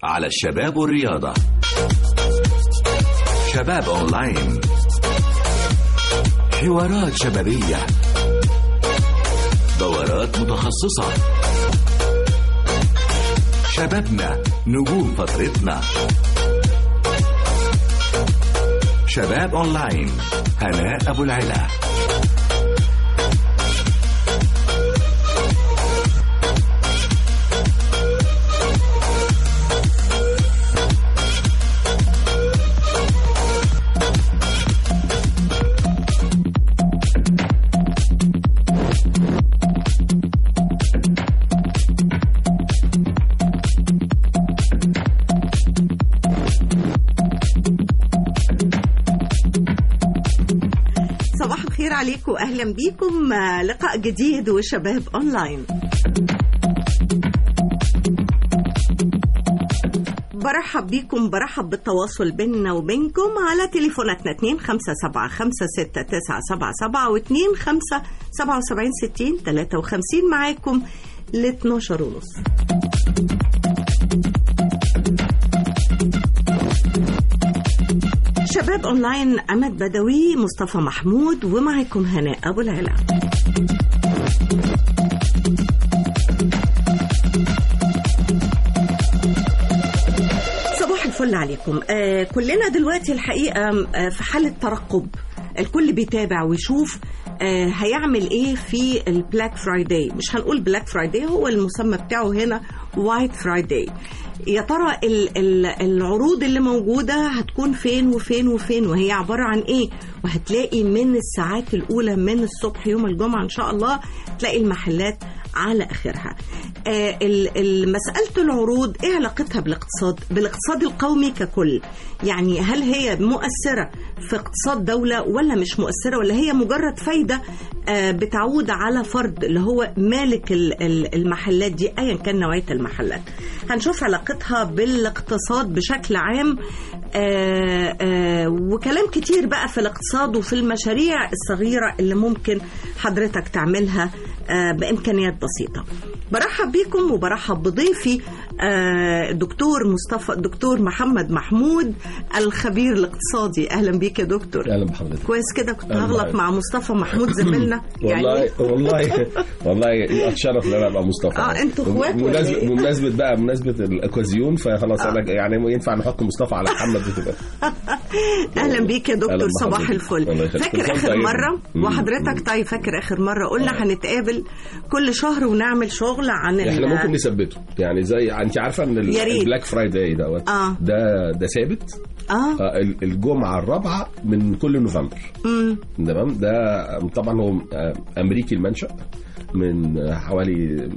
على الشباب والرياضة شباب أونلاين حوارات شبابية دورات متخصصة شبابنا نجوم فترتنا شباب أونلاين هناء أبو العلا صباح الخير عليكم واهلا بيكم آه، لقاء جديد وشباب اونلاين برحب بيكم برحب بالتواصل بيننا وبينكم على تليفوناتنا 2 5 7 5 6 9 7 7 و 2 5 77 60 53 معاكم ل 12 ونص شباب اونلاين امد بدوي مصطفى محمود ومعكم هناء ابو العلا صباح الفل عليكم آه كلنا دلوقتي الحقيقه آه في حاله ترقب الكل بيتابع ويشوف آه هيعمل ايه في البلاك فرايداي مش هنقول بلاك فرايداي هو المسمى بتاعه هنا وايت فرايداي يا ترى ال- ال- العروض اللي موجودة هتكون فين وفين وفين وهي عبارة عن ايه وهتلاقي من الساعات الأولى من الصبح يوم الجمعة إن شاء الله تلاقي المحلات على آخرها آه ال- ال- مسألة العروض ايه علاقتها بالاقتصاد بالاقتصاد القومي ككل يعني هل هي مؤثرة في اقتصاد دولة ولا مش مؤثرة ولا هي مجرد فايدة آه بتعود على فرد اللي هو مالك ال- ال- المحلات دي ايا كان نوعية المحلات هنشوف علاقتها بالاقتصاد بشكل عام آه آه وكلام كتير بقى في الاقتصاد وفي المشاريع الصغيرة اللي ممكن حضرتك تعملها آه بإمكانيات بسيطة برحب بيكم وبرحب بضيفي آه دكتور مصطفى دكتور محمد محمود الخبير الاقتصادي أهلا بيك يا دكتور اهلا بحضرتك كويس كده كنت أهلا هغلط بحضرتك. مع مصطفى محمود زميلنا والله والله والله اتشرف ان انا ابقى مصطفى آه، أنتوا إخوات ولا بمناسبه إيه؟ بمناسبه بقى بمناسبه الاوكازيون فخلاص انا يعني ينفع نحط مصطفى على محمد وتبقى اهلا بيك يا دكتور أهلا صباح بحضرتك. الفل الله يخليك. فاكر كل سنة اخر طيب. مره مم. وحضرتك طيب فاكر اخر مره قلنا آه. هنتقابل كل شهر ونعمل شغل عن ال- احنا ممكن نثبته يعني زي انت عارفه ان ال- يا ريت. البلاك فرايداي دوت آه. ده ده ثابت اه آه، ال- الجمعه الرابعه من كل نوفمبر امم تمام ده طبعا هو آه، امريكي المنشا من آه، حوالي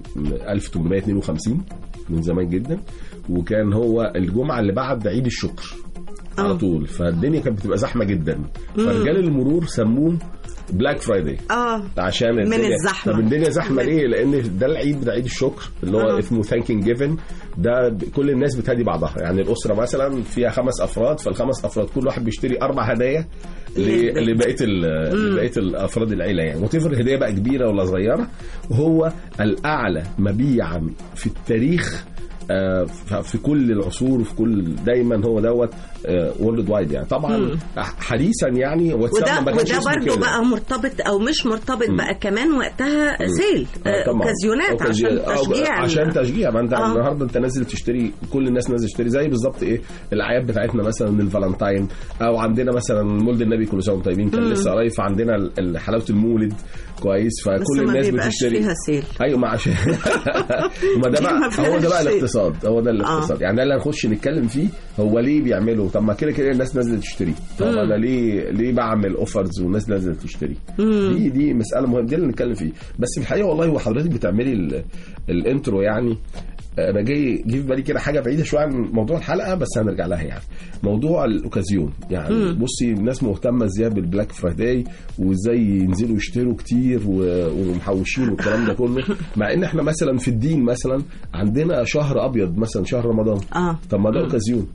1852 من زمان جدا وكان هو الجمعه اللي بعد عيد الشكر على آه. طول فالدنيا كانت بتبقى زحمه جدا فرجال المرور سموه بلاك فرايداي اه عشان من الدنيا الزحمة. طب الدنيا زحمه من- ليه؟ لان ده العيد بتاع عيد الشكر اللي هو آه. اسمه ثانكينج جيفن ده ب- كل الناس بتهدي بعضها يعني الاسره مثلا فيها خمس افراد فالخمس افراد كل واحد بيشتري اربع هدايا ل- للبيت. لبقيه ال- لبقيه الافراد العيله يعني وتفرق الهديه بقى كبيره ولا صغيره وهو الاعلى مبيعا في التاريخ آه، ف- في كل العصور وفي كل دايما هو دوت وورلد وايد يعني طبعا حديثا يعني هو اتسمى وده ما كانش وده اسمه برضه كده. بقى مرتبط او مش مرتبط بقى كمان وقتها سيل آه، آه، طبعاً. اوكازيونات عشان أوكازي- آه، تشجيع ال- عشان تشجيع ما انت آه. النهارده انت نازل تشتري كل الناس نازل تشتري زي بالظبط ايه الاعياد بتاعتنا مثلا الفالنتاين او عندنا مثلا مولد النبي كل سنه وانتم طيبين كان لسه قريب فعندنا ال- ال- حلاوه المولد كويس بس فكل ما الناس بيبقاش بتشتري فيها سيل ايوه ما عشان ما ده دي ما بقى فيهاش هو ده بقى شيء. الاقتصاد هو ده الاقتصاد يعني ده اللي هنخش نتكلم فيه هو ليه بيعملوا طب ما كده كده الناس نازله تشتري طب انا ليه ليه بعمل اوفرز والناس نازله تشتري دي دي مساله مهمه دي اللي نتكلم فيه بس في الحقيقه والله هو حضرتك بتعملي ال- الانترو يعني انا جاي جه في بالي كده حاجه بعيده شويه عن موضوع الحلقه بس هنرجع لها يعني موضوع الاوكازيون يعني بصي الناس مهتمه ازاي بالبلاك فرايداي وازاي ينزلوا يشتروا كتير و- ومحوشين والكلام ده كله مع ان احنا مثلا في الدين مثلا عندنا شهر ابيض مثلا شهر رمضان اه طب ما ده اوكازيون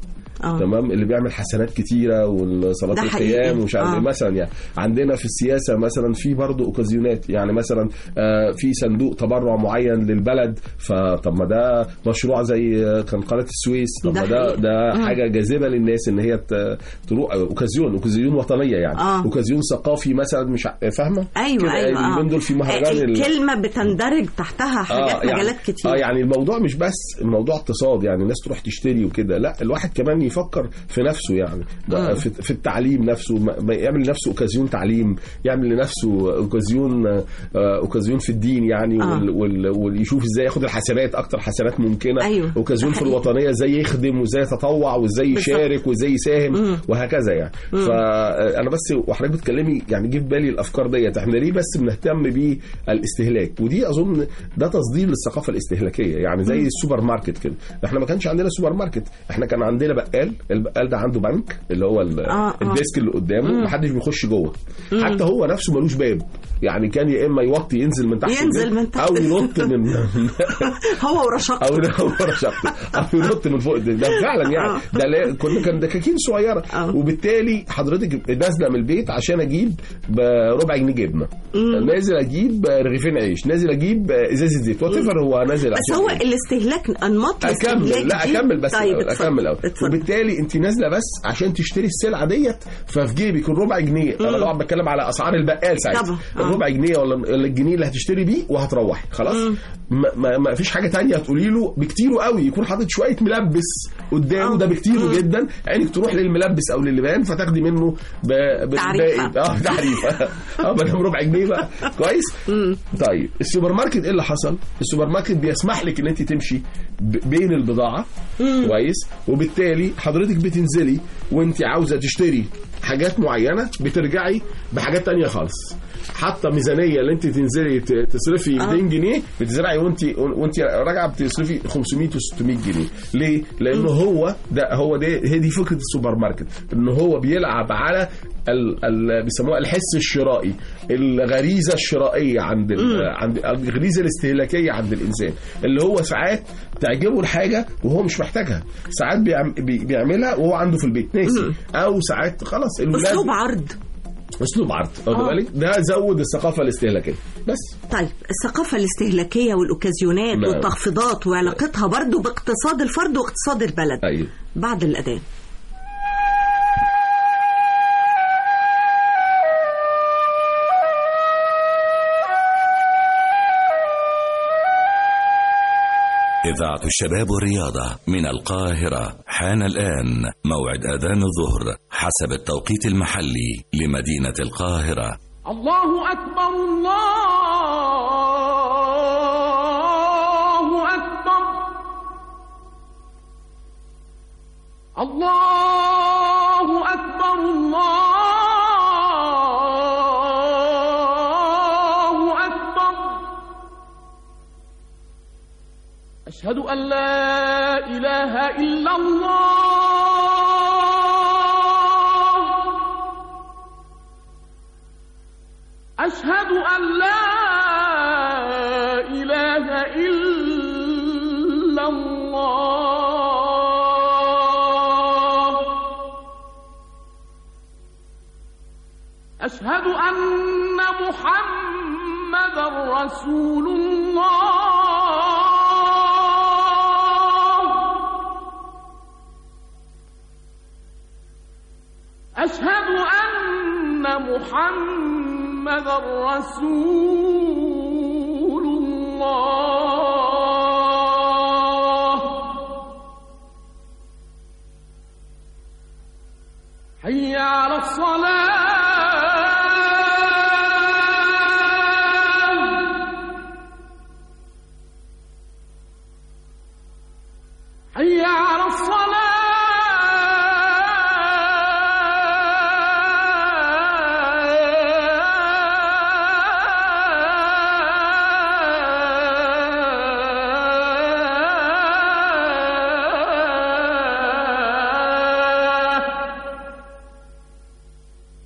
آه. تمام اللي بيعمل حسنات كتيره والصلاه ده حقيقي. القيام ومش عارف آه. إيه. مثلا يعني عندنا في السياسه مثلا في برضه اوكازيونات يعني مثلا آه، في صندوق تبرع معين للبلد فطب ما ده مشروع زي آه، كان قناه السويس طب ده ما ده حقيقي. ده مم. حاجه جاذبه للناس ان هي ت- تروح اوكازيون اوكازيون وطنيه يعني آه. اوكازيون ثقافي مثلا مش ع- فاهمه ايوه كده ايوه آه. اليومين دول في مهرجان ال- الكلمه بتندرج تحتها حاجات يعني مجالات كتير اه يعني الموضوع مش بس الموضوع اقتصاد يعني الناس تروح تشتري وكده لا الواحد كمان يفكر في نفسه يعني بقى مم. في, في التعليم نفسه ما ما يعمل لنفسه اوكازيون تعليم يعمل لنفسه اوكازيون آه، اوكازيون في الدين يعني آه. وال وال ويشوف ازاي ياخد الحسنات اكتر حسنات ممكنه أيوه. اوكازيون ده في حقيقي. الوطنيه ازاي يخدم وازاي يتطوع وازاي بالظبط. يشارك وازاي يساهم مم. وهكذا يعني فانا بس وحضرتك بتتكلمي يعني جه في بالي الافكار ديت احنا ليه بس بنهتم بالاستهلاك ودي اظن ده تصدير للثقافه الاستهلاكيه يعني زي السوبر ماركت كده احنا ما كانش عندنا سوبر ماركت احنا كان عندنا بقال البقال ده عنده بنك اللي هو ال- آه، آه. الديسك اللي قدامه محدش بيخش جوه حتى هو نفسه ملوش باب يعني كان يا اما يوطي ينزل من تحت ينزل الباب من تحت او ينط من هو ورشاقته او هو رشقته او ينط من فوق ده, ده فعلا يعني آه. ده لا كنا كان دكاكين صغيره آه. وبالتالي حضرتك نازله من البيت عشان اجيب بربع جنيه جبنه نازل اجيب رغيفين عيش نازل اجيب ازازه زيت وات هو نازل بس عشان هو إيه؟ الاستهلاك انماط اكمل الاستهلاك لا دي- اكمل بس طيب الأول، اتفضل. اكمل الاول اتفضل. وبالتالي انت نازله بس عشان تشتري السلعه ديت ففي جيبك الربع جنيه انا طبعا بتكلم على اسعار البقال ساعتها طبعا. آه. الربع جنيه ولا ولا الجنيه اللي هتشتري بيه وهتروحي خلاص ما, ما, ما فيش حاجه تانية هتقولي له بكتيره قوي يكون حاطط شويه ملبس قدامه آه. ده بكتيره جدا عينك تروح للملبس او للبان فتاخدي منه ب... تعريفة. بالباقي اه تعريف اه ما دام ربع جنيه بقى كويس طيب السوبر ماركت ايه اللي حصل السوبر ماركت بيسمح لك ان انت تمشي ب- بين البضاعه كويس وبالتالي حضرتك بتنزلي وانت عاوزه تشتري حاجات معينه بترجعي بحاجات تانية خالص حتى ميزانيه اللي انت تنزلي ت- تصرفي 200 جنيه بتزرعي وانت وانت راجعه بتصرفي 500 و600 جنيه ليه لانه هو ده هو ده هي دي فكره السوبر ماركت ان هو بيلعب على ال ال بيسموها الحس الشرائي الغريزه الشرائيه عند ال عند الغريزه الاستهلاكيه عند الانسان اللي هو ساعات تعجبه الحاجه وهو مش محتاجها ساعات بيعم بي- بيعملها وهو عنده في البيت ناسي او ساعات خلاص الولاد اسلوب عرض اسلوب عرض واخد آه. بالك ده زود الثقافه الاستهلاكيه بس طيب الثقافة الاستهلاكية والأوكازيونات نعم. والتخفيضات وعلاقتها برضو باقتصاد الفرد واقتصاد البلد ايوه بعد الأذان إذاعة الشباب والرياضة من القاهرة حان الآن موعد أذان الظهر حسب التوقيت المحلي لمدينة القاهرة الله أكبر الله أكبر الله أكبر الله أكبر أشهد أن لا إله إلا الله أشهد أن لا إله إلا الله أشهد أن محمدا رسول الله أشهد أن محمدا رسول الله حي على الصلاة حي على الصلاة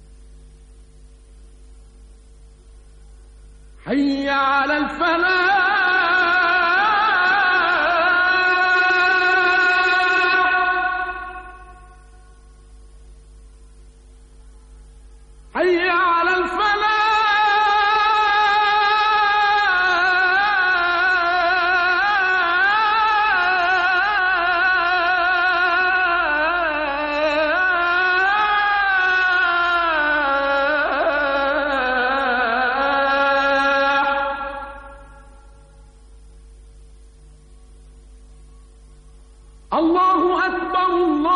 الله أكبر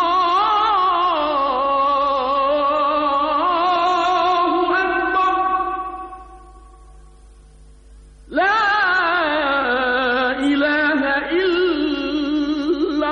الله أكبر لا إله إلا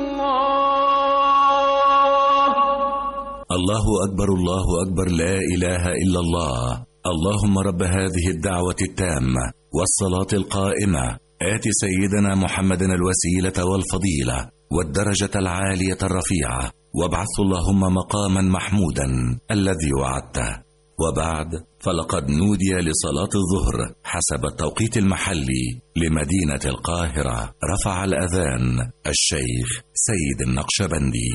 الله الله أكبر الله أكبر لا إله إلا الله اللهم رب هذه الدعوة التامة والصلاة القائمة آت سيدنا محمدا الوسيلة والفضيلة والدرجة العالية الرفيعة وابعث اللهم مقاما محمودا الذي وعدته وبعد فلقد نودي لصلاة الظهر حسب التوقيت المحلي لمدينة القاهرة رفع الأذان الشيخ سيد النقشبندي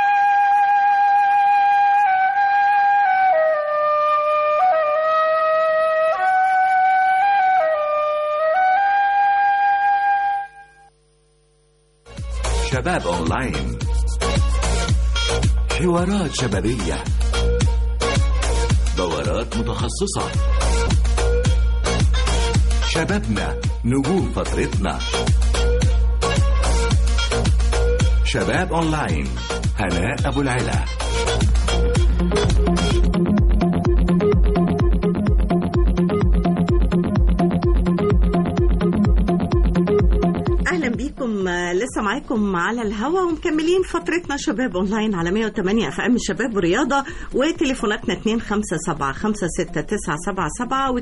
شباب أونلاين حوارات شبابية دورات متخصصة شبابنا نجوم فترتنا شباب أونلاين هناء أبو العلا اهلا بيكم آه، لسه معاكم على الهوا ومكملين فترتنا شباب اونلاين على 108 اف ام الشباب ورياضه وتليفوناتنا 257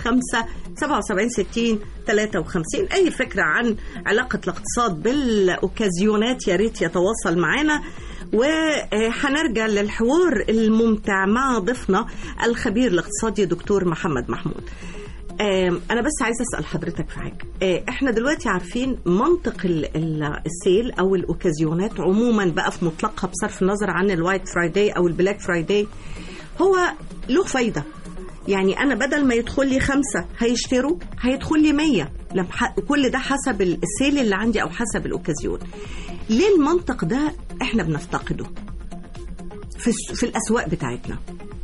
و25 53 اي فكره عن علاقه الاقتصاد بالاوكازيونات يا ريت يتواصل معنا وهنرجع للحوار الممتع مع ضيفنا الخبير الاقتصادي دكتور محمد محمود آم، انا بس عايزه اسال حضرتك في حاجه آه، احنا دلوقتي عارفين منطق ال- ال- السيل او الاوكازيونات عموما بقى في مطلقها بصرف النظر عن الوايت فرايداي او البلاك فرايداي هو له فايده يعني انا بدل ما يدخل لي خمسة هيشتروا هيدخل لي مية لما ح- كل ده حسب ال- السيل اللي عندي او حسب الاوكازيون ليه المنطق ده احنا بنفتقده في, الس- في الاسواق بتاعتنا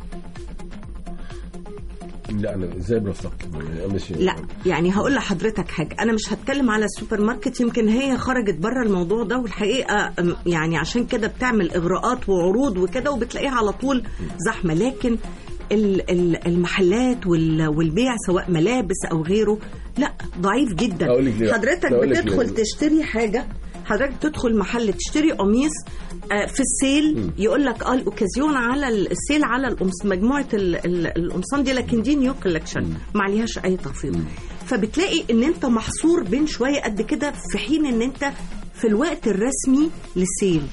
لا انا ازاي بنفتقد مش لا يعني هقول لحضرتك حاجه انا مش هتكلم على السوبر ماركت يمكن هي خرجت بره الموضوع ده والحقيقه أم، يعني عشان كده بتعمل اغراءات وعروض وكده وبتلاقيها على طول زحمه لكن ال- ال- المحلات وال- والبيع سواء ملابس او غيره لا ضعيف جدا أقول لك ليه؟ حضرتك أقول لك بتدخل ليه؟ تشتري حاجه حضرتك تدخل محل تشتري قميص آه، في السيل يقول لك اه الاوكازيون على السيل على القمص مجموعه ال- ال- القمصان دي لكن دي نيو كولكشن ما عليهاش اي تخفيض فبتلاقي ان انت محصور بين شويه قد كده في حين ان انت في الوقت الرسمي للسيل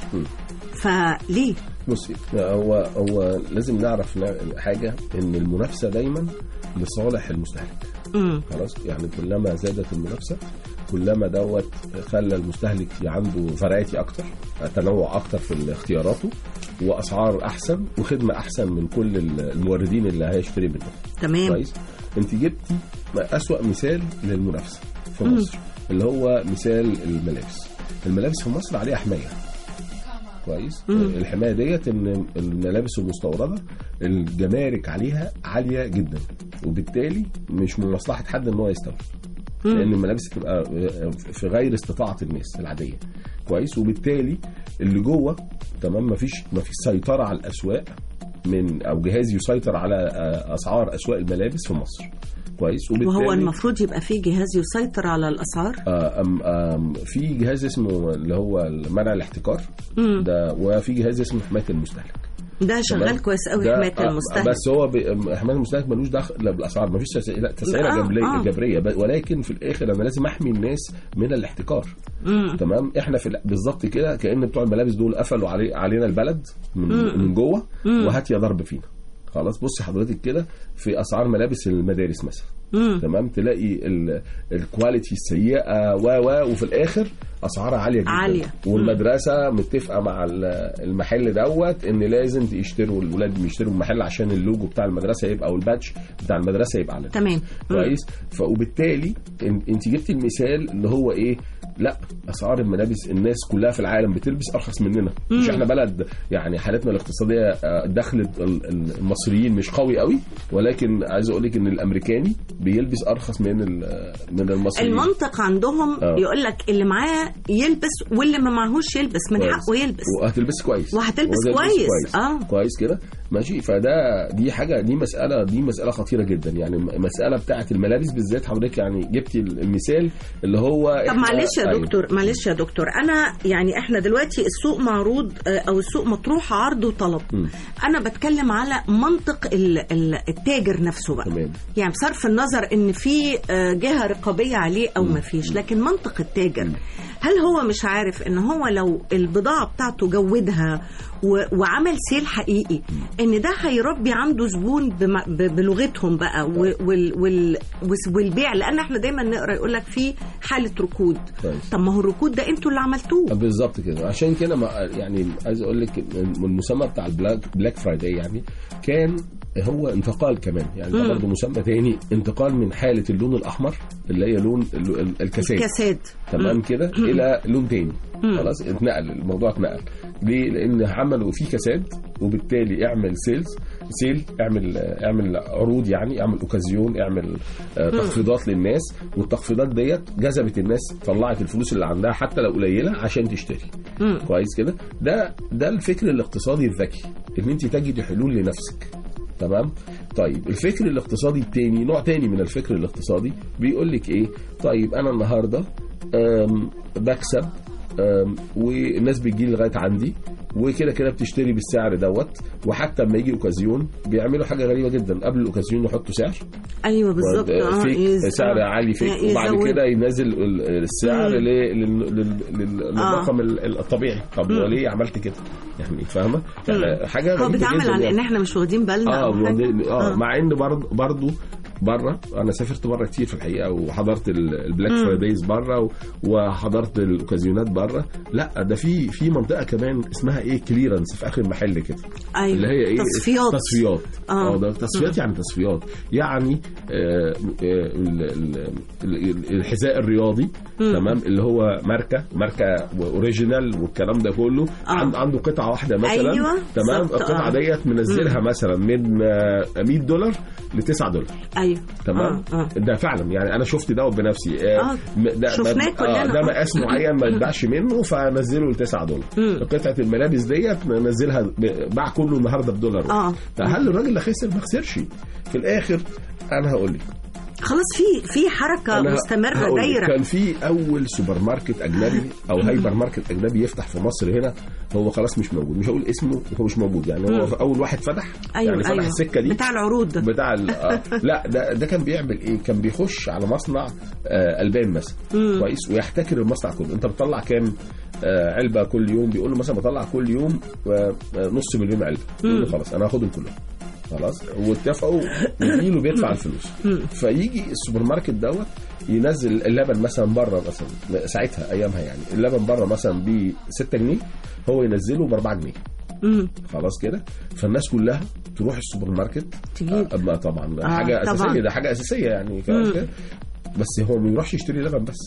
فليه بصي هو هو لازم نعرف نا- حاجه ان المنافسه دايما لصالح المستهلك امم خلاص يعني كلما زادت المنافسه كلما دوت خلى المستهلك عنده فرايتي اكتر تنوع اكتر في اختياراته واسعار احسن وخدمه احسن من كل الموردين اللي هيشتري منهم تمام كويس انت جبتي اسوأ مثال للمنافسه في مصر اللي هو مثال الملابس الملابس في مصر عليها حمايه كويس الحمايه ديت ان الملابس المستورده الجمارك عليها عاليه جدا وبالتالي مش من مصلحه حد ان هو يستورد لان الملابس تبقى في غير استطاعه الناس العاديه كويس وبالتالي اللي جوه تمام مفيش مفيش سيطره على الاسواق من او جهاز يسيطر على آه، اسعار اسواق الملابس في مصر كويس وبالتالي وهو المفروض يبقى فيه جهاز يسيطر على الاسعار آه، أم أم في جهاز اسمه اللي هو منع الاحتكار مم. ده وفي جهاز اسمه حمايه المستهلك ده شغال تمام؟ كويس قوي ده- حمايه آه، المستهلك بس هو ب- أم، حمايه المستهلك ملوش دخل لا بالاسعار مفيش تسعيره لا تسعيره آه، جبريه آه. جبريه ب- ولكن في الاخر انا لازم احمي الناس من الاحتكار مم. تمام احنا في ال- بالظبط كده كان بتوع الملابس دول قفلوا علي علينا البلد من, من جوه وهات يا ضرب فينا خلاص بصي حضرتك كده في اسعار ملابس المدارس مثلا مم. تمام تلاقي ال- الكواليتي السيئه و و وفي الاخر اسعارها عاليه جدا عالية. والمدرسه متفقه مع ال- المحل دوت ان لازم يشتروا الولاد يشتروا المحل عشان اللوجو بتاع المدرسه يبقى او البادج بتاع المدرسه يبقى عليه تمام مم. كويس ف- وبالتالي إن- انت جبتي المثال اللي هو ايه لا اسعار الملابس الناس كلها في العالم بتلبس ارخص مننا مش احنا بلد يعني حالتنا الاقتصاديه آه، دخل ال- ال- المصريين مش قوي قوي ولكن عايز اقول لك ان الامريكاني بيلبس ارخص من ال- من المصريين المنطق عندهم آه. يقول لك اللي معاه يلبس واللي ما معهوش يلبس من كويس. حقه يلبس وهتلبس كويس وهتلبس وهتلبس كويس. كويس آه. كويس كده ماشي فده دي حاجه دي مساله دي مساله خطيره جدا يعني مساله بتاعه الملابس بالذات حضرتك يعني جبتي المثال اللي هو طب إحنا- معلش يا أيوة. دكتور معلش يا دكتور انا يعني احنا دلوقتي السوق معروض آه، او السوق مطروح عرض وطلب مم. انا بتكلم على منطق ال- ال- التاجر نفسه بقى تمام يعني بصرف النظر ان في آه، جهه رقابيه عليه او ما فيش لكن منطق التاجر هل هو مش عارف ان هو لو البضاعه بتاعته جودها و- وعمل سيل حقيقي ان ده هيربي عنده زبون بم- ب- بلغتهم بقى و- وال وال وس- والبيع لان احنا دايما نقرا يقول لك في حاله ركود كويس. طب ما هو الركود ده انتوا اللي عملتوه بالظبط كده عشان كده ما يعني عايز اقول لك إن المسمى بتاع البلاك بلاك فرايداي يعني كان هو انتقال كمان يعني ده مم. برضه مسمى تاني انتقال من حاله اللون الاحمر اللي هي لون ال- ال- الكساد كساد تمام كده الى لون تاني خلاص اتنقل الموضوع اتنقل ليه؟ لان عملوا فيه كساد وبالتالي اعمل سيلز سيل اعمل اعمل عروض يعني اعمل اوكازيون اعمل آه، تخفيضات للناس والتخفيضات ديت جذبت الناس طلعت الفلوس اللي عندها حتى لو قليله عشان تشتري مم. كويس كده ده ده الفكر الاقتصادي الذكي ان انت تجدي حلول لنفسك تمام طيب الفكر الاقتصادي التاني نوع تاني من الفكر الاقتصادي بيقول لك ايه طيب انا النهارده أم، بكسب أم، والناس بتجي لغايه عندي وكده كده بتشتري بالسعر دوت وحتى لما يجي اوكازيون بيعملوا حاجه غريبه جدا قبل الاوكازيون يحطوا سعر ايوه بالظبط اه فيك يز- سعر آه. عالي فيك ي- وبعد يزود. كده ينزل ال- السعر مم. ل- لل- لل- لل- للرقم ال- الطبيعي طب مم. وليه عملت كده يعني فاهمه يعني حاجه هو غريبه بيتعامل جدا على يعني. ان احنا مش واخدين بالنا اه أو حاجة. وبعدين- اه مع ان برضه برضه بره انا سافرت بره كتير في الحقيقه وحضرت ال- البلاك مم. فرايدايز بره و- وحضرت الاوكازيونات بره لا ده في في منطقه كمان اسمها ايه كليرنس في اخر المحل كده ايوه اللي هي ايه تصفيات تصفيات آه. اه ده تصفيات يعني تصفيات يعني آه آه ال- ال- ال- الحذاء الرياضي تمام اللي هو ماركه ماركه اوريجينال والكلام ده كله آه. عن- عنده قطعه واحده مثلا أيوة، تمام بالظبط، القطعه آه. ديت منزلها مثلا من آه، 100 دولار ل 9 دولار ايوه تمام آه. آه. ده فعلا يعني انا شفت دوت بنفسي آه. م- ده شفناه آه كلنا. ده مقاس معين ما يتباعش منه فنزله ل 9 دولار مم. قطعه الملابس ديت نزلها ب- باع كله النهارده بدولار آه. فهل الراجل اللي خسر ما خسرش في الاخر انا هقول لك خلاص في في حركه أنا مستمره هقول لك، دايره كان في اول سوبر ماركت اجنبي او هايبر ماركت اجنبي يفتح في مصر هنا هو خلاص مش موجود مش هقول اسمه هو مش موجود يعني هو مم. اول واحد فتح ايوه يعني فتح ايوه السكه دي بتاع العروض ده بتاع ال- آه لا ده ده كان بيعمل ايه كان بيخش على مصنع آه البان مثلا مم. كويس ويحتكر المصنع كله انت بتطلع كام آه علبه كل يوم بيقول له مثلا بطلع كل يوم آه آه، نص مليون علبه يقول له خلاص انا هاخدهم كلهم خلاص واتفقوا وكيلو بيدفع الفلوس فيجي السوبر ماركت دوت ينزل اللبن مثلا بره مثلا ساعتها ايامها يعني اللبن بره مثلا ب 6 جنيه هو ينزله ب 4 جنيه مم. خلاص كده فالناس كلها تروح السوبر ماركت تجيب. آه ما طبعا آه، حاجه طبعاً. اساسيه ده حاجه اساسيه يعني خلاص كده بس هو ما بيروحش يشتري لبن بس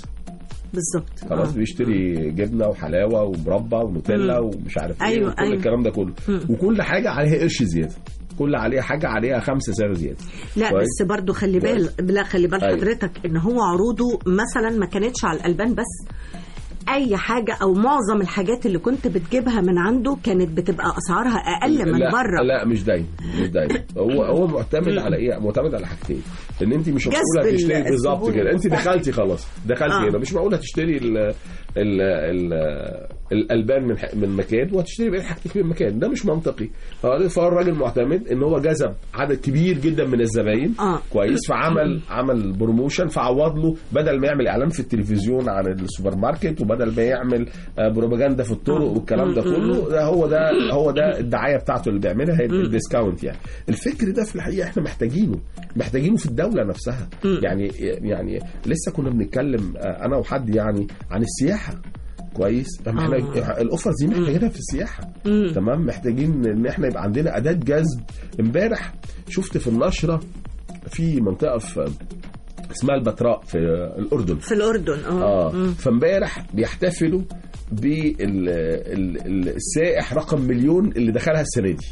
بالظبط خلاص آه. بيشتري جبنه وحلاوه ومربى ونوتيلا ومش عارف ايه أيوة، وكل أيوة. الكلام ده كله وكل حاجه عليها قرش زياده كل عليها حاجه عليها خمسة سعر زياده لا كويس؟ بس برضو خلي بال لا خلي بال أيوة. حضرتك ان هو عروضه مثلا ما كانتش على الالبان بس اي حاجه او معظم الحاجات اللي كنت بتجيبها من عنده كانت بتبقى اسعارها اقل من لا بره لا مش دايما مش دايما هو هو معتمد على ايه معتمد على حاجتين ان انت مش جذب معقوله تشتري ال- بالظبط الزبون كده انت المستهلك. دخلتي خلاص دخلتي آه. هنا مش معقوله تشتري ال ال ال الالبان من ح- من مكان وهتشتري بقيه حاجتك من مكان ده مش منطقي فهو فهو الراجل معتمد ان هو جذب عدد كبير جدا من الزباين آه. كويس فعمل عمل بروموشن فعوض له بدل ما يعمل اعلان في التلفزيون عن السوبر ماركت وبدل ما يعمل آه، بروباجندا في الطرق والكلام ده كله ده هو ده هو ده الدعايه بتاعته اللي بيعملها هي الديسكاونت يعني الفكر ده في الحقيقه احنا محتاجينه محتاجينه في الدوله نفسها يعني يعني لسه كنا بنتكلم آه، انا وحد يعني عن السياحه كويس احنا آه. الاوفرز دي محتاجينها في السياحه تمام محتاجين ان احنا يبقى عندنا اداه جذب امبارح شفت في النشره في منطقه في اسمها البتراء في الاردن في الاردن اه اه مم. فامبارح بيحتفلوا بالسائح رقم مليون اللي دخلها السنه دي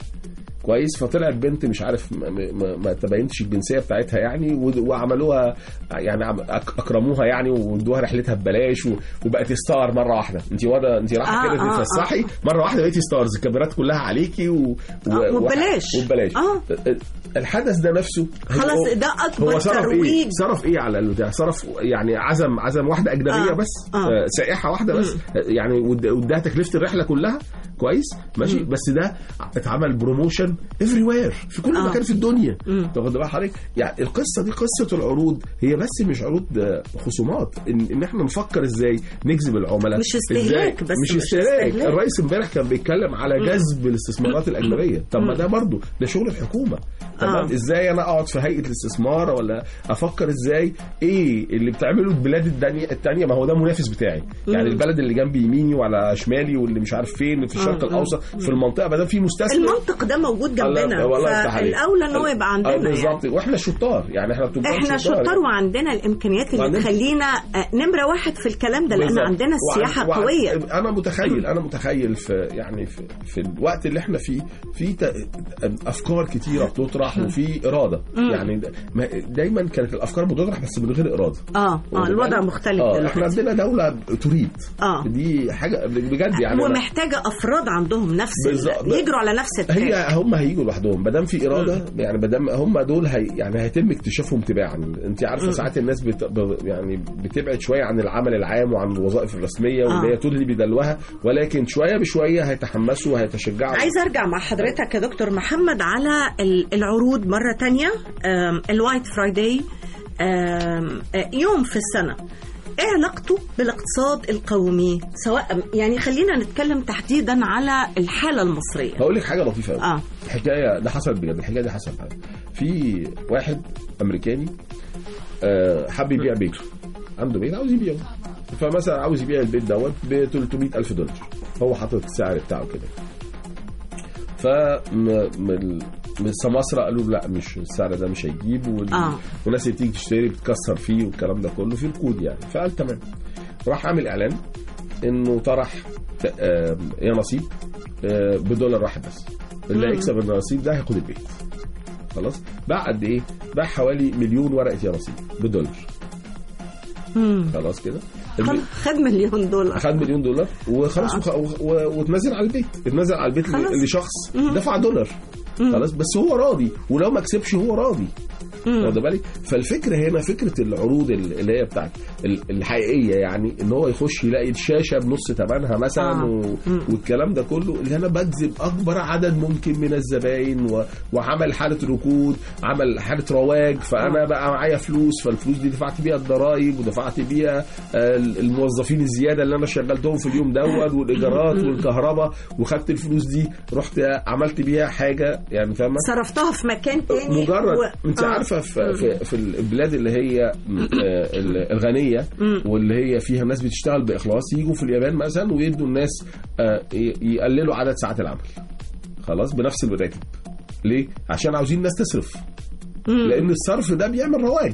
كويس فطلعت بنت مش عارف ما, ما, ما تبينتش الجنسيه بتاعتها يعني و- وعملوها يعني عم- أك- اكرموها يعني وادوها رحلتها ببلاش و- وبقت ستار مره واحده انت وانا انت رايحه آه، كده آه، تتفسحي مره واحده بقيتي ستارز الكاميرات كلها عليكي و... و... آه، وببلاش. وببلاش آه. الحدث ده نفسه خلاص هو- ده اكبر هو صرف ترويج ايه صرف ايه على البتاع صرف يعني عزم عزم واحده اجنبيه آه. بس آه. آه. سائحه واحده بس آه، يعني ود- واداها تكلفه الرحله كلها كويس ماشي بس ده اتعمل بروموشن افري وير في كل آه. مكان في الدنيا مم. تاخد بال حضرتك يعني القصه دي قصه العروض هي بس مش عروض آه، خصومات ان, إن احنا نفكر ازاي نجذب العملاء مش استهلاك إزاي- بس مش مش استهلاك استهلاك. الرئيس امبارح كان بيتكلم على جذب الاستثمارات الاجنبيه طب ما ده برضه ده شغل الحكومه تمام آه. ازاي انا اقعد في هيئه الاستثمار ولا افكر ازاي ايه اللي بتعمله البلاد الدنيا التانية ما هو ده منافس بتاعي يعني البلد اللي جنب يميني وعلى شمالي واللي مش عارف فين في الشرق آه. الاوسط في المنطقه ما دام في مستثمر المنطق ده موجود الله- جنبنا والله يفتح عليك. فالاولى ان هو يبقى آه، عندنا يعني. بالظبط واحنا شطار يعني احنا تجار احنا شطار وعندنا الامكانيات اللي وعندنا- تخلينا آه، نمره واحد في الكلام ده لان بالظبط. عندنا وعن- السياحه وعن- قويه انا متخيل انا متخيل في يعني في, في الوقت اللي احنا فيه في ت- افكار كتيره بتطرح وفي اراده يعني د- ما- دايما كانت الافكار بتطرح بس من غير اراده اه اه الوضع مختلف اه احنا دلوقتي عندنا دوله تريد آه. دي حاجه بجد يعني أنا- ومحتاجه افراد عندهم نفس ال- بالظبط. يجروا على نفس التراك هي هم هيجوا لوحدهم ما دام في اراده يعني ما دام هم دول هي يعني هيتم اكتشافهم تباعا انت عارفه ساعات الناس بت ب- يعني بتبعد شويه عن العمل العام وعن الوظائف الرسميه واللي آه. هي تدلي بدلوها ولكن شويه بشويه هيتحمسوا وهيتشجعوا عايزه ارجع مع حضرتك يا دكتور محمد على ال- العروض مره تانية آم، الوايت فرايداي آم، آه، يوم في السنه ايه علاقته بالاقتصاد القومي سواء يعني خلينا نتكلم تحديدا على الحاله المصريه هقول لك حاجه لطيفه قوي اه حكايه ده حصل بجد الحكايه دي حصلت في واحد امريكاني آه، حب يبيع بيته عنده بيت عاوز يبيعه فمثلا عاوز يبيع البيت دوت ب 300 الف دولار هو حاطط السعر بتاعه كده ف م- من من سماسرة قالوا له لا مش السعر ده مش هيجيب وال... آه. والناس اللي تيجي تشتري بتكسر فيه والكلام ده كله في الكود يعني فقال تمام راح عامل اعلان انه طرح ت- آه، يا نصيب آه، بدولار واحد بس اللي هيكسب النصيب ده هياخد البيت خلاص باع قد ايه باع حوالي مليون ورقه يا نصيب بدولار مم. خلاص كده خد- خد مليون دولار خد مليون دولار وخلاص وخ... و... و... واتنزل على البيت اتنزل على البيت خلاص. ل- لشخص دفع دولار خلاص بس هو راضي ولو ما كسبش هو راضي واخد بالك فالفكره هنا فكره العروض ال- اللي هي بتاعت ال- الحقيقيه يعني ان هو يخش يلاقي الشاشه بنص ثمنها مثلا آه. و... والكلام ده كله اللي انا بجذب اكبر عدد ممكن من الزباين و... وعمل حاله ركود عمل حاله رواج فانا بقى معايا فلوس فالفلوس دي دفعت بيها الضرايب ودفعت بيها آه، الموظفين الزياده اللي انا شغلتهم في اليوم دوت والايجارات والكهرباء وخدت الفلوس دي رحت عملت بيها حاجه يعني فاهمه صرفتها في مكان تاني مجرد و... انت آه. عارفه في, في, في البلاد اللي هي م- آه، ال- الغنيه واللي هي فيها ناس بتشتغل باخلاص يجوا في اليابان مثلا ويدوا الناس آه، ي- يقللوا عدد ساعات العمل خلاص بنفس الراتب ليه؟ عشان عاوزين الناس تصرف لان الصرف ده بيعمل رواج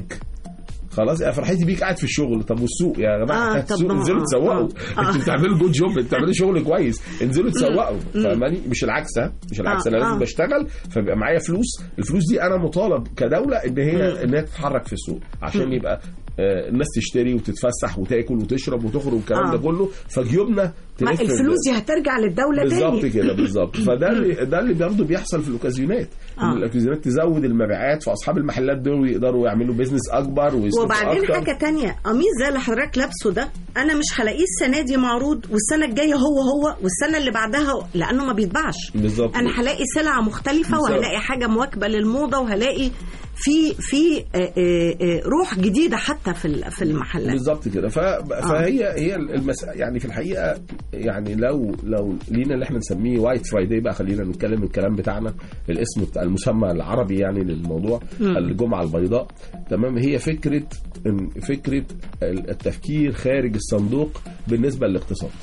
خلاص يا فرحتي بيك قاعد في الشغل طب والسوق يا جماعه آه، السوق طب ما- انزلوا آه، تسوقوا آه. انتوا بتعملوا جود جوب انتوا بتعملوا شغل كويس انزلوا تسوقوا فاهماني مش العكس ها مش العكس آه، انا لازم آه. بشتغل فبيبقى معايا فلوس الفلوس دي انا مطالب كدوله ان هي ان هي تتحرك في السوق عشان يبقى آه، الناس تشتري وتتفسح وتاكل وتشرب وتخرج والكلام آه. ده كله فجيوبنا ما تلف الفلوس دي هترجع للدوله بالظبط تاني كده بالظبط فده اللي ده اللي برضه بيحصل في الاوكازيونات ان آه. الاوكازيونات تزود المبيعات فاصحاب المحلات دول يقدروا يعملوا بيزنس اكبر ويصرفوا وبعدين أكتر. حاجة تانية قميص زي اللي حضرتك لابسه ده أنا مش هلاقيه السنة دي معروض والسنة الجاية هو هو والسنة اللي بعدها هو- لأنه ما بيتباعش بالظبط أنا هلاقي سلعة مختلفة بالظبط. وهلاقي حاجة مواكبة للموضة وهلاقي في في آه، آه، آه، روح جديدة حتى في ال- في المحلات بالظبط كده ف... فهي هي المس... يعني في الحقيقه يعني لو لو لينا اللي احنا نسميه وايت فرايداي بقى خلينا نتكلم الكلام بتاعنا الاسم بتاع المسمى العربي يعني للموضوع الجمعه البيضاء تمام هي فكره إن- فكره التفكير خارج الصندوق بالنسبه للاقتصاد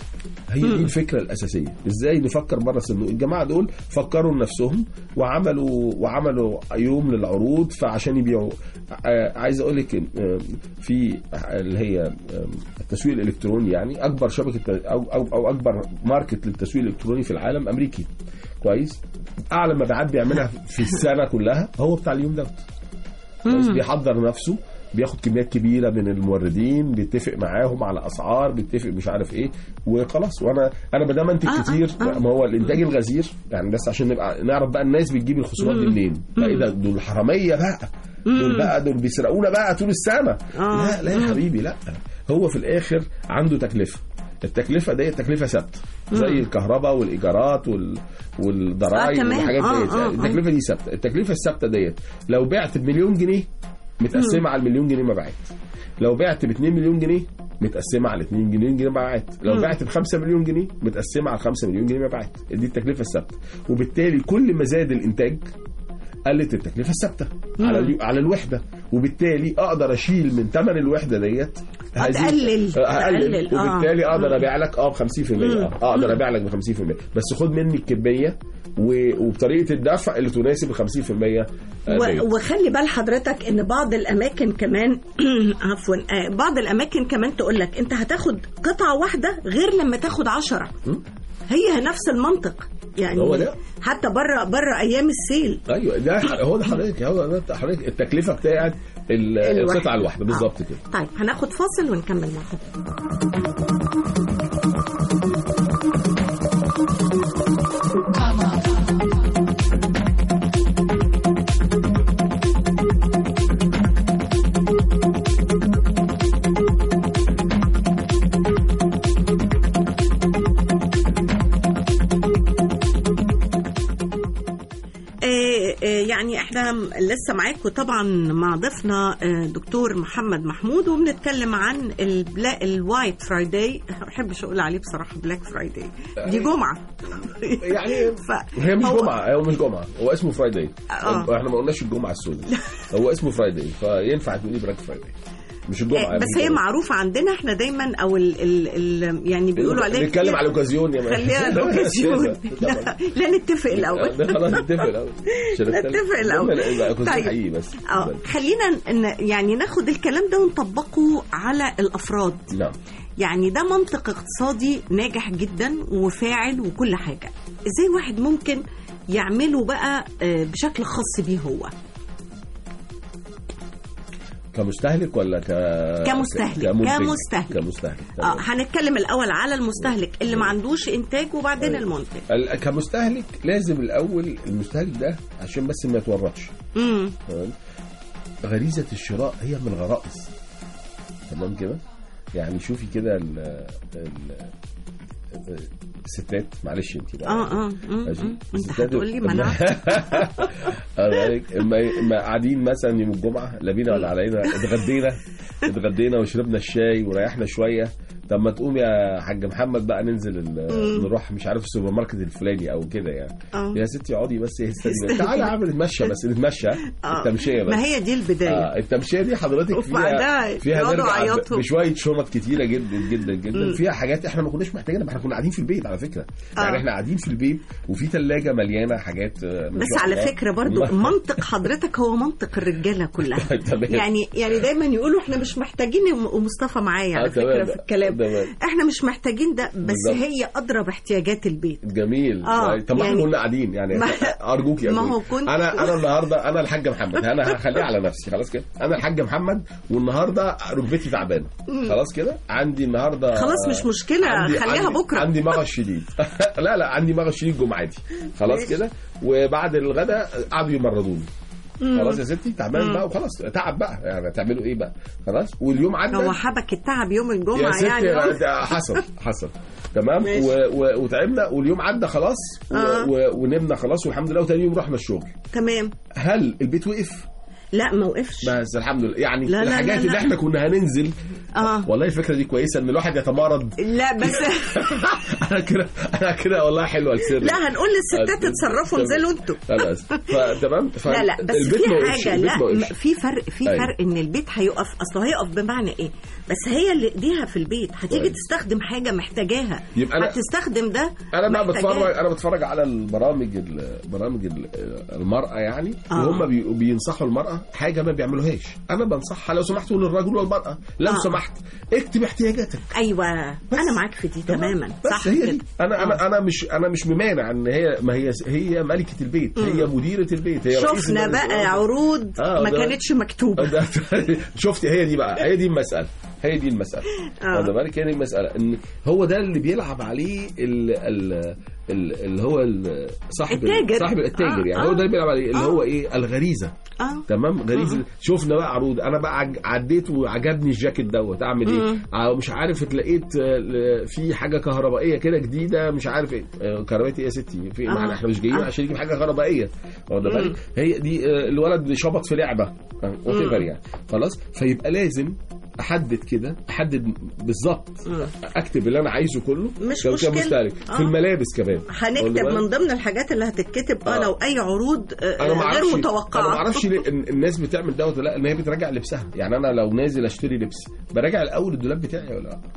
هي دي الفكره الاساسيه ازاي نفكر بره الصندوق الجماعه دول فكروا لنفسهم وعملوا وعملوا يوم للعروض فعشان يبيعوا آه، عايز اقول لك إن، آه، في اللي هي آه، التسويق الالكتروني يعني اكبر شبكه او او, أو اكبر ماركت للتسويق الالكتروني في العالم امريكي كويس اعلى مبيعات بيعملها في السنه كلها هو بتاع اليوم دوت كويس بيحضر نفسه بياخد كميات كبيره من الموردين بيتفق معاهم على اسعار بيتفق مش عارف ايه وخلاص وانا انا ما دام انتج آه، كتير آه، آه. ما هو الانتاج الغزير يعني بس عشان نبقى نعرف بقى الناس بتجيب الخصومات دي منين فايه ده دول حراميه بقى دول بقى دول بيسرقونا بقى طول السنه آه. لا لا يا حبيبي لا هو في الاخر عنده تكلفه التكلفه دي تكلفه ثابته زي الكهرباء والايجارات وال... والضرائب آه، تمام. والحاجات آه، ديت آه، آه. التكلفه دي ثابته التكلفه الثابته ديت لو بعت بمليون جنيه متقسمه على المليون جنيه مبيعات لو بعت ب 2 مليون جنيه متقسمه على 2 مليون جنيه مبيعات لو بعت ب 5 مليون جنيه متقسمه على 5 مليون جنيه مبيعات دي التكلفه الثابته وبالتالي كل ما زاد الانتاج قلت التكلفه الثابته على اليو- على الوحده وبالتالي اقدر اشيل من ثمن الوحده ديت آه، هذه- تقلل- آه، هقلل تقلل، آه. وبالتالي اقدر ابيع لك اه ب 50% اه اقدر ابيع لك ب 50% بس خد مني الكميه و- وبطريقه الدفع اللي تناسب ال 50% آه، ديت. و- وخلي بال حضرتك ان بعض الاماكن كمان عفوا آه، بعض الاماكن كمان تقول لك انت هتاخد قطعه واحده غير لما تاخد عشرة هي نفس المنطق يعني هو ده. حتى بره بره ايام السيل ايوه ده ح- هو ده حضرتك هو ده بتاع حضرتك التكلفه بتاعت ال- الواحدة. القطعه الواحده بالظبط آه. كده طيب هناخد فاصل ونكمل مع حضرتك آه، آه، يعني احنا لسه معاكم طبعا مع ضيفنا آه، دكتور محمد محمود وبنتكلم عن البلا الوايت فرايداي ما بحبش اقول عليه بصراحه بلاك فرايداي دي جمعه يعني ف- هي مش هو- جمعه هو مش جمعه هو اسمه فرايداي آه. احنا ما قلناش الجمعه السوداء هو اسمه فرايداي فينفع تقولي بلاك فرايداي مش الجمعه آه، بس هي معروفه عندنا احنا دايما او ال ال ال يعني بيقولوا عليها نتكلم كتير على الاوكازيون يا مان. خليها الاوكازيون طبعاً. لا, لا نتفق الاول ده خلاص نتفق الاول عشان نتفق نتكلم. الأول. لا، لا، أوكازيون طيب. حقيقي بس اه خلينا ن- يعني ناخد الكلام ده ونطبقه على الافراد نعم يعني ده منطق اقتصادي ناجح جدا وفاعل وكل حاجة ازاي واحد ممكن يعمله بقى آه، بشكل خاص بيه هو كمستهلك ولا ك كمستهلك. كمنتج؟ كمستهلك. كمستهلك اه تمام. هنتكلم الاول على المستهلك اللي ما عندوش انتاج وبعدين المنتج ال- كمستهلك لازم الاول المستهلك ده عشان بس ما يتورطش امم تمام غريزه الشراء هي من الغرائز تمام كده يعني شوفي كده ال- ال- الستات معلش انت بقى اه اه مم، ماشي. مم. انت الستات- هتقول لي ما انا أنا عليك اما اما قاعدين مثلا يوم الجمعه لا بينا ولا علينا اتغدينا اتغدينا وشربنا الشاي وريحنا شويه طب ما تقوم يا حاج محمد بقى ننزل ال- نروح مش عارف السوبر ماركت الفلاني او كده يعني آه. يا ستي اقعدي بس استني تعالى اعمل نتمشى بس نتمشى آه. التمشيه بس ما هي دي البداية آه التمشيه دي حضرتك وبعدها فيها فيها يقعدوا نرجع يعيطوا. ب- بشويه شنط كتيره جدا جدا جدا فيها حاجات احنا ما كناش محتاجينها ما احنا كنا قاعدين في البيت على فكره يعني آه. احنا قاعدين في البيت وفي ثلاجه مليانه حاجات آه، ما بس شاء على الله. فكرة برضو منطق حضرتك هو منطق الرجالة كلها تمام. يعني يعني دايما يقولوا احنا مش محتاجين ومصطفى معايا على آه، تمام. فكرة في الكلام تمام. احنا مش محتاجين ده بس بالظبط. هي أدرى باحتياجات البيت جميل آه، طب ما احنا يعني- كنا قاعدين يعني ما- ارجوك يا ما أخوي. هو كنت- انا انا النهارده انا الحاج محمد انا هخليها على نفسي خلاص كده انا الحاج محمد والنهارده ركبتي تعبانه خلاص كده عندي النهارده خلاص مش مشكلة، خليها عندي بكرة. عندي مغص شديد لا لا عندي مغص شديد جمعتي خلاص ماشي. كده وبعد الغداء قعدوا يمرضوني خلاص يا ستي تعبان بقى وخلاص تعب بقى يعني هتعملوا ايه بقى خلاص واليوم عدى هو حبك التعب يوم يا الجمعة ستي يعني أنا- ده حصل حصل تمام ماشي. و... و... وتعبنا واليوم عدى خلاص و... آه. و... ونمنا خلاص والحمد لله وتاني يوم رحنا الشغل تمام هل البيت وقف؟ لا ما وقفش بس الحمد لله يعني لا، لا، الحاجات لا، اللي لا. احنا كنا هننزل اه والله الفكره دي كويسه ان الواحد يتمارض لا بس انا كده انا كده والله حلوه السر لا هنقول للستات اتصرفوا تمام. انزلوا انتوا خلاص فتمام ف- لا لا بس البيت في ما وقفش، حاجه البيت لا ما م- وقفش. في فرق في أيوة. فرق ان البيت هيقف اصل هيقف بمعنى ايه بس هي اللي ايديها في البيت هتيجي أيوة. تستخدم حاجه محتاجاها يبقى أنا- هتستخدم ده انا بقى محتاجاه. بتفرج انا بتفرج على البرامج ال- برامج ال- المراه يعني آه. وهم بي- بينصحوا المراه حاجه ما بيعملوهاش انا بنصحها لو سمحتوا للرجل والمراه لو آه. سمحت اكتب احتياجاتك ايوه انا معاك في دي تماما بس صح هي كده. دي انا انا انا مش انا مش ممانع ان هي ما هي هي ملكه البيت هي مديره البيت هي رئيس شفنا المجلس بقى الإداري. عروض آه، ما ده- كانتش مكتوبه ده- شفتي هي دي بقى هي دي المسألة هي دي المسألة آه. واخد بالك هي دي المسألة ان هو ده اللي بيلعب عليه ال ال ال اللي هو ال- صاحب التاجر. صاحب التاجر آه، يعني آه. هو ده اللي بيلعب عليه اللي آه. هو ايه الغريزة اه تمام غريزة شفنا بقى عروض انا بقى عج- عديت وعجبني الجاكيت دوت اعمل ايه مم. آه، مش عارف اتلقيت آه، ل- في حاجه كهربائيه كده جديده مش عارف ايه آه، كهربائيه ايه يا ستي في آه. معنى احنا مش جايين آه. عشان نجيب حاجه كهربائيه واخد بالك هي دي آه، الولد شبط في لعبه وات يعني خلاص فيبقى لازم احدد كده احدد بالظبط اكتب اللي انا عايزه كله مش لو كان مشكلة. مستهلك آه. في الملابس كمان واخد هنكتب بالك؟ من ضمن الحاجات اللي هتتكتب اه آه. لو اي عروض آه، انا ما غير اعرفش متوقعه انا ما اعرفش ليه إن الناس بتعمل دوت ولا لا ان هي بتراجع لبسها يعني انا لو نازل اشتري لبس براجع الاول الدولاب بتاعي ولا لا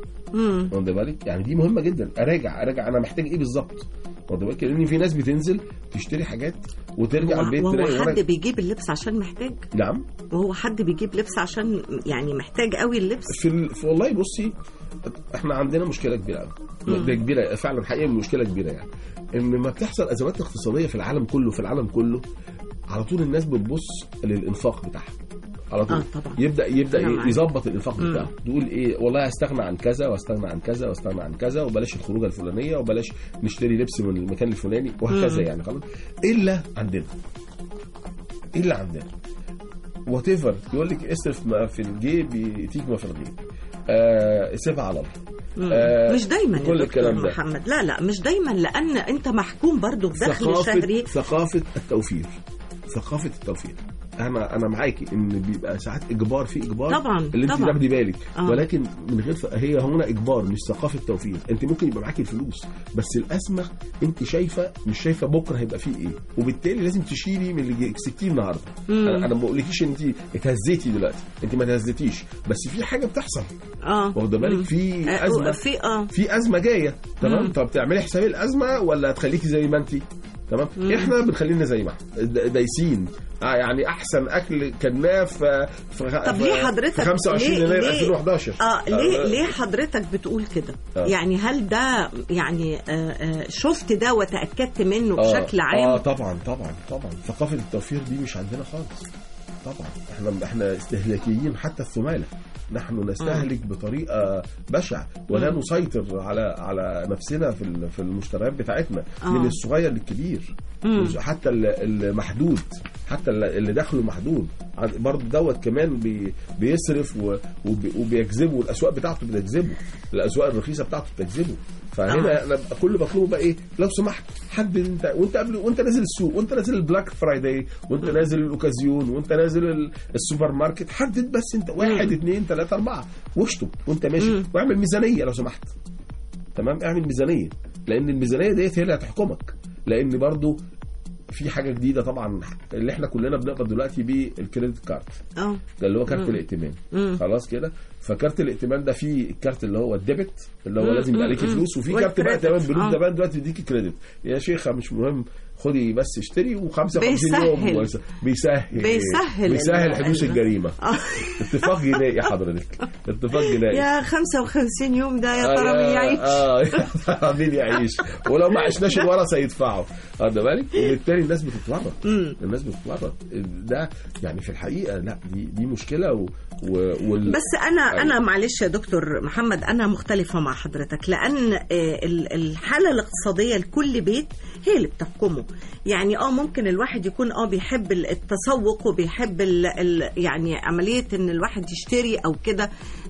مم. واخد بالك يعني دي مهمه جدا اراجع اراجع انا محتاج ايه بالظبط واخد بالك لان في ناس بتنزل تشتري حاجات وترجع وهو- البيت وهو تلاقي حد ورق بيجيب اللبس عشان محتاج نعم وهو حد بيجيب لبس عشان يعني محتاج قوي اللبس في, ال... في والله بصي احنا عندنا مشكله كبيره قوي ده كبيره فعلا حقيقه مشكله كبيره يعني ان ما بتحصل ازمات اقتصاديه في العالم كله في العالم كله على طول الناس بتبص للانفاق بتاعها على طول آه، طبعا. يبدا يبدا أنا إيه؟ معاك. يظبط الانفاق بتاعه تقول ايه والله هستغنى عن كذا واستغنى عن كذا واستغنى عن كذا وبلاش الخروجه الفلانيه وبلاش نشتري لبس من المكان الفلاني وهكذا يعني خلاص الا عندنا الا عندنا وات ايفر يقول لك اصرف ما في الجيب يأتيك ما في الغيب آه سيبها على الله آه مش دايما يا كل دكتور الكلام ده محمد لا لا مش دايما لان انت محكوم برضو بدخل ثقافة شهري ثقافة التوفير ثقافة التوفير انا انا معاكي ان بيبقى ساعات اجبار في اجبار طبعاً، اللي انت طبعاً. تاخدي بالك آه. ولكن من غير ف... هي هنا اجبار مش ثقافه توفير انت ممكن يبقى معاكي الفلوس بس الازمه انت شايفه مش شايفه بكره هيبقى فيه ايه وبالتالي لازم تشيلي من اللي كسبتيه النهارده انا انا ما بقولكيش ان انت اتهزيتي دلوقتي انت ما اتهزتيش بس في حاجه بتحصل اه واخده بالك في آه، ازمه في اه في ازمه جايه تمام طب تعملي حساب الازمه ولا تخليكي زي ما انت تمام احنا بنخلينا زي ما احنا د- دايسين آه يعني احسن اكل كلناه في في طب ليه حضرتك في 25 ليه- يناير ليه- 2011 اه ليه ليه حضرتك بتقول كده؟ آه. يعني هل ده يعني آه آه شفت ده وتاكدت منه آه، بشكل عام؟ اه طبعا طبعا طبعا ثقافه التوفير دي مش عندنا خالص طبعا احنا احنا استهلاكيين حتى الثماله نحن نستهلك بطريقه بشعه ولا نسيطر على على نفسنا في ال- في المشتريات بتاعتنا آه. من الصغير للكبير حتى ال- المحدود حتى ال- اللي دخله محدود عن- برضه دوت كمان بي بيصرف و- وبي- وبيجذبه الاسواق بتاعته بتجذبه الاسواق الرخيصه بتاعته بتجذبه فهنا انا بقى- كل مطلوب بقى ايه لو سمحت حد انت وانت قبل وانت نازل السوق وانت نازل البلاك فرايداي وانت نازل الاوكازيون وانت نازل ال- السوبر ماركت حدد بس انت واحد اثنين ثلاثه اربعه واشطب وانت ماشي واعمل ميزانيه لو سمحت تمام اعمل ميزانيه لان الميزانيه ديت هي اللي هتحكمك لان برضو في حاجه جديده طبعا اللي احنا كلنا بنقبض دلوقتي بالكريدت كارد اه ده اللي هو كارت الائتمان خلاص كده فكارت الائتمان ده فيه الكارت اللي هو الديبت اللي هو لازم يبقى عليكي فلوس وفي كارت بقى والكريدت. تمام بنوك آه. ده بقى دلوقتي بيديكي كريدت يا شيخه مش مهم خدي بس اشتري و55 بيسهل. يوم ويس- بيسهل بيسهل بيسهل ال- حدوث ال- الجريمه آه. اتفاق جنائي حضرتك اتفاق جنائي يا 55 يوم ده يا ترى مين يعيش؟ اه يا ترى مين يعيش ولو ما عشناش الورثه يدفعوا واخد بالك وبالتالي الناس بتتورط الناس بتتورط ده يعني في الحقيقه لا دي دي مشكله و, و وال... بس انا أيوة. انا معلش يا دكتور محمد انا مختلفه مع حضرتك لان آه، ال- الحاله الاقتصاديه لكل بيت هي اللي بتحكمه يعني اه ممكن الواحد يكون اه بيحب ال- التسوق وبيحب ال ال يعني عمليه ان الواحد يشتري او كده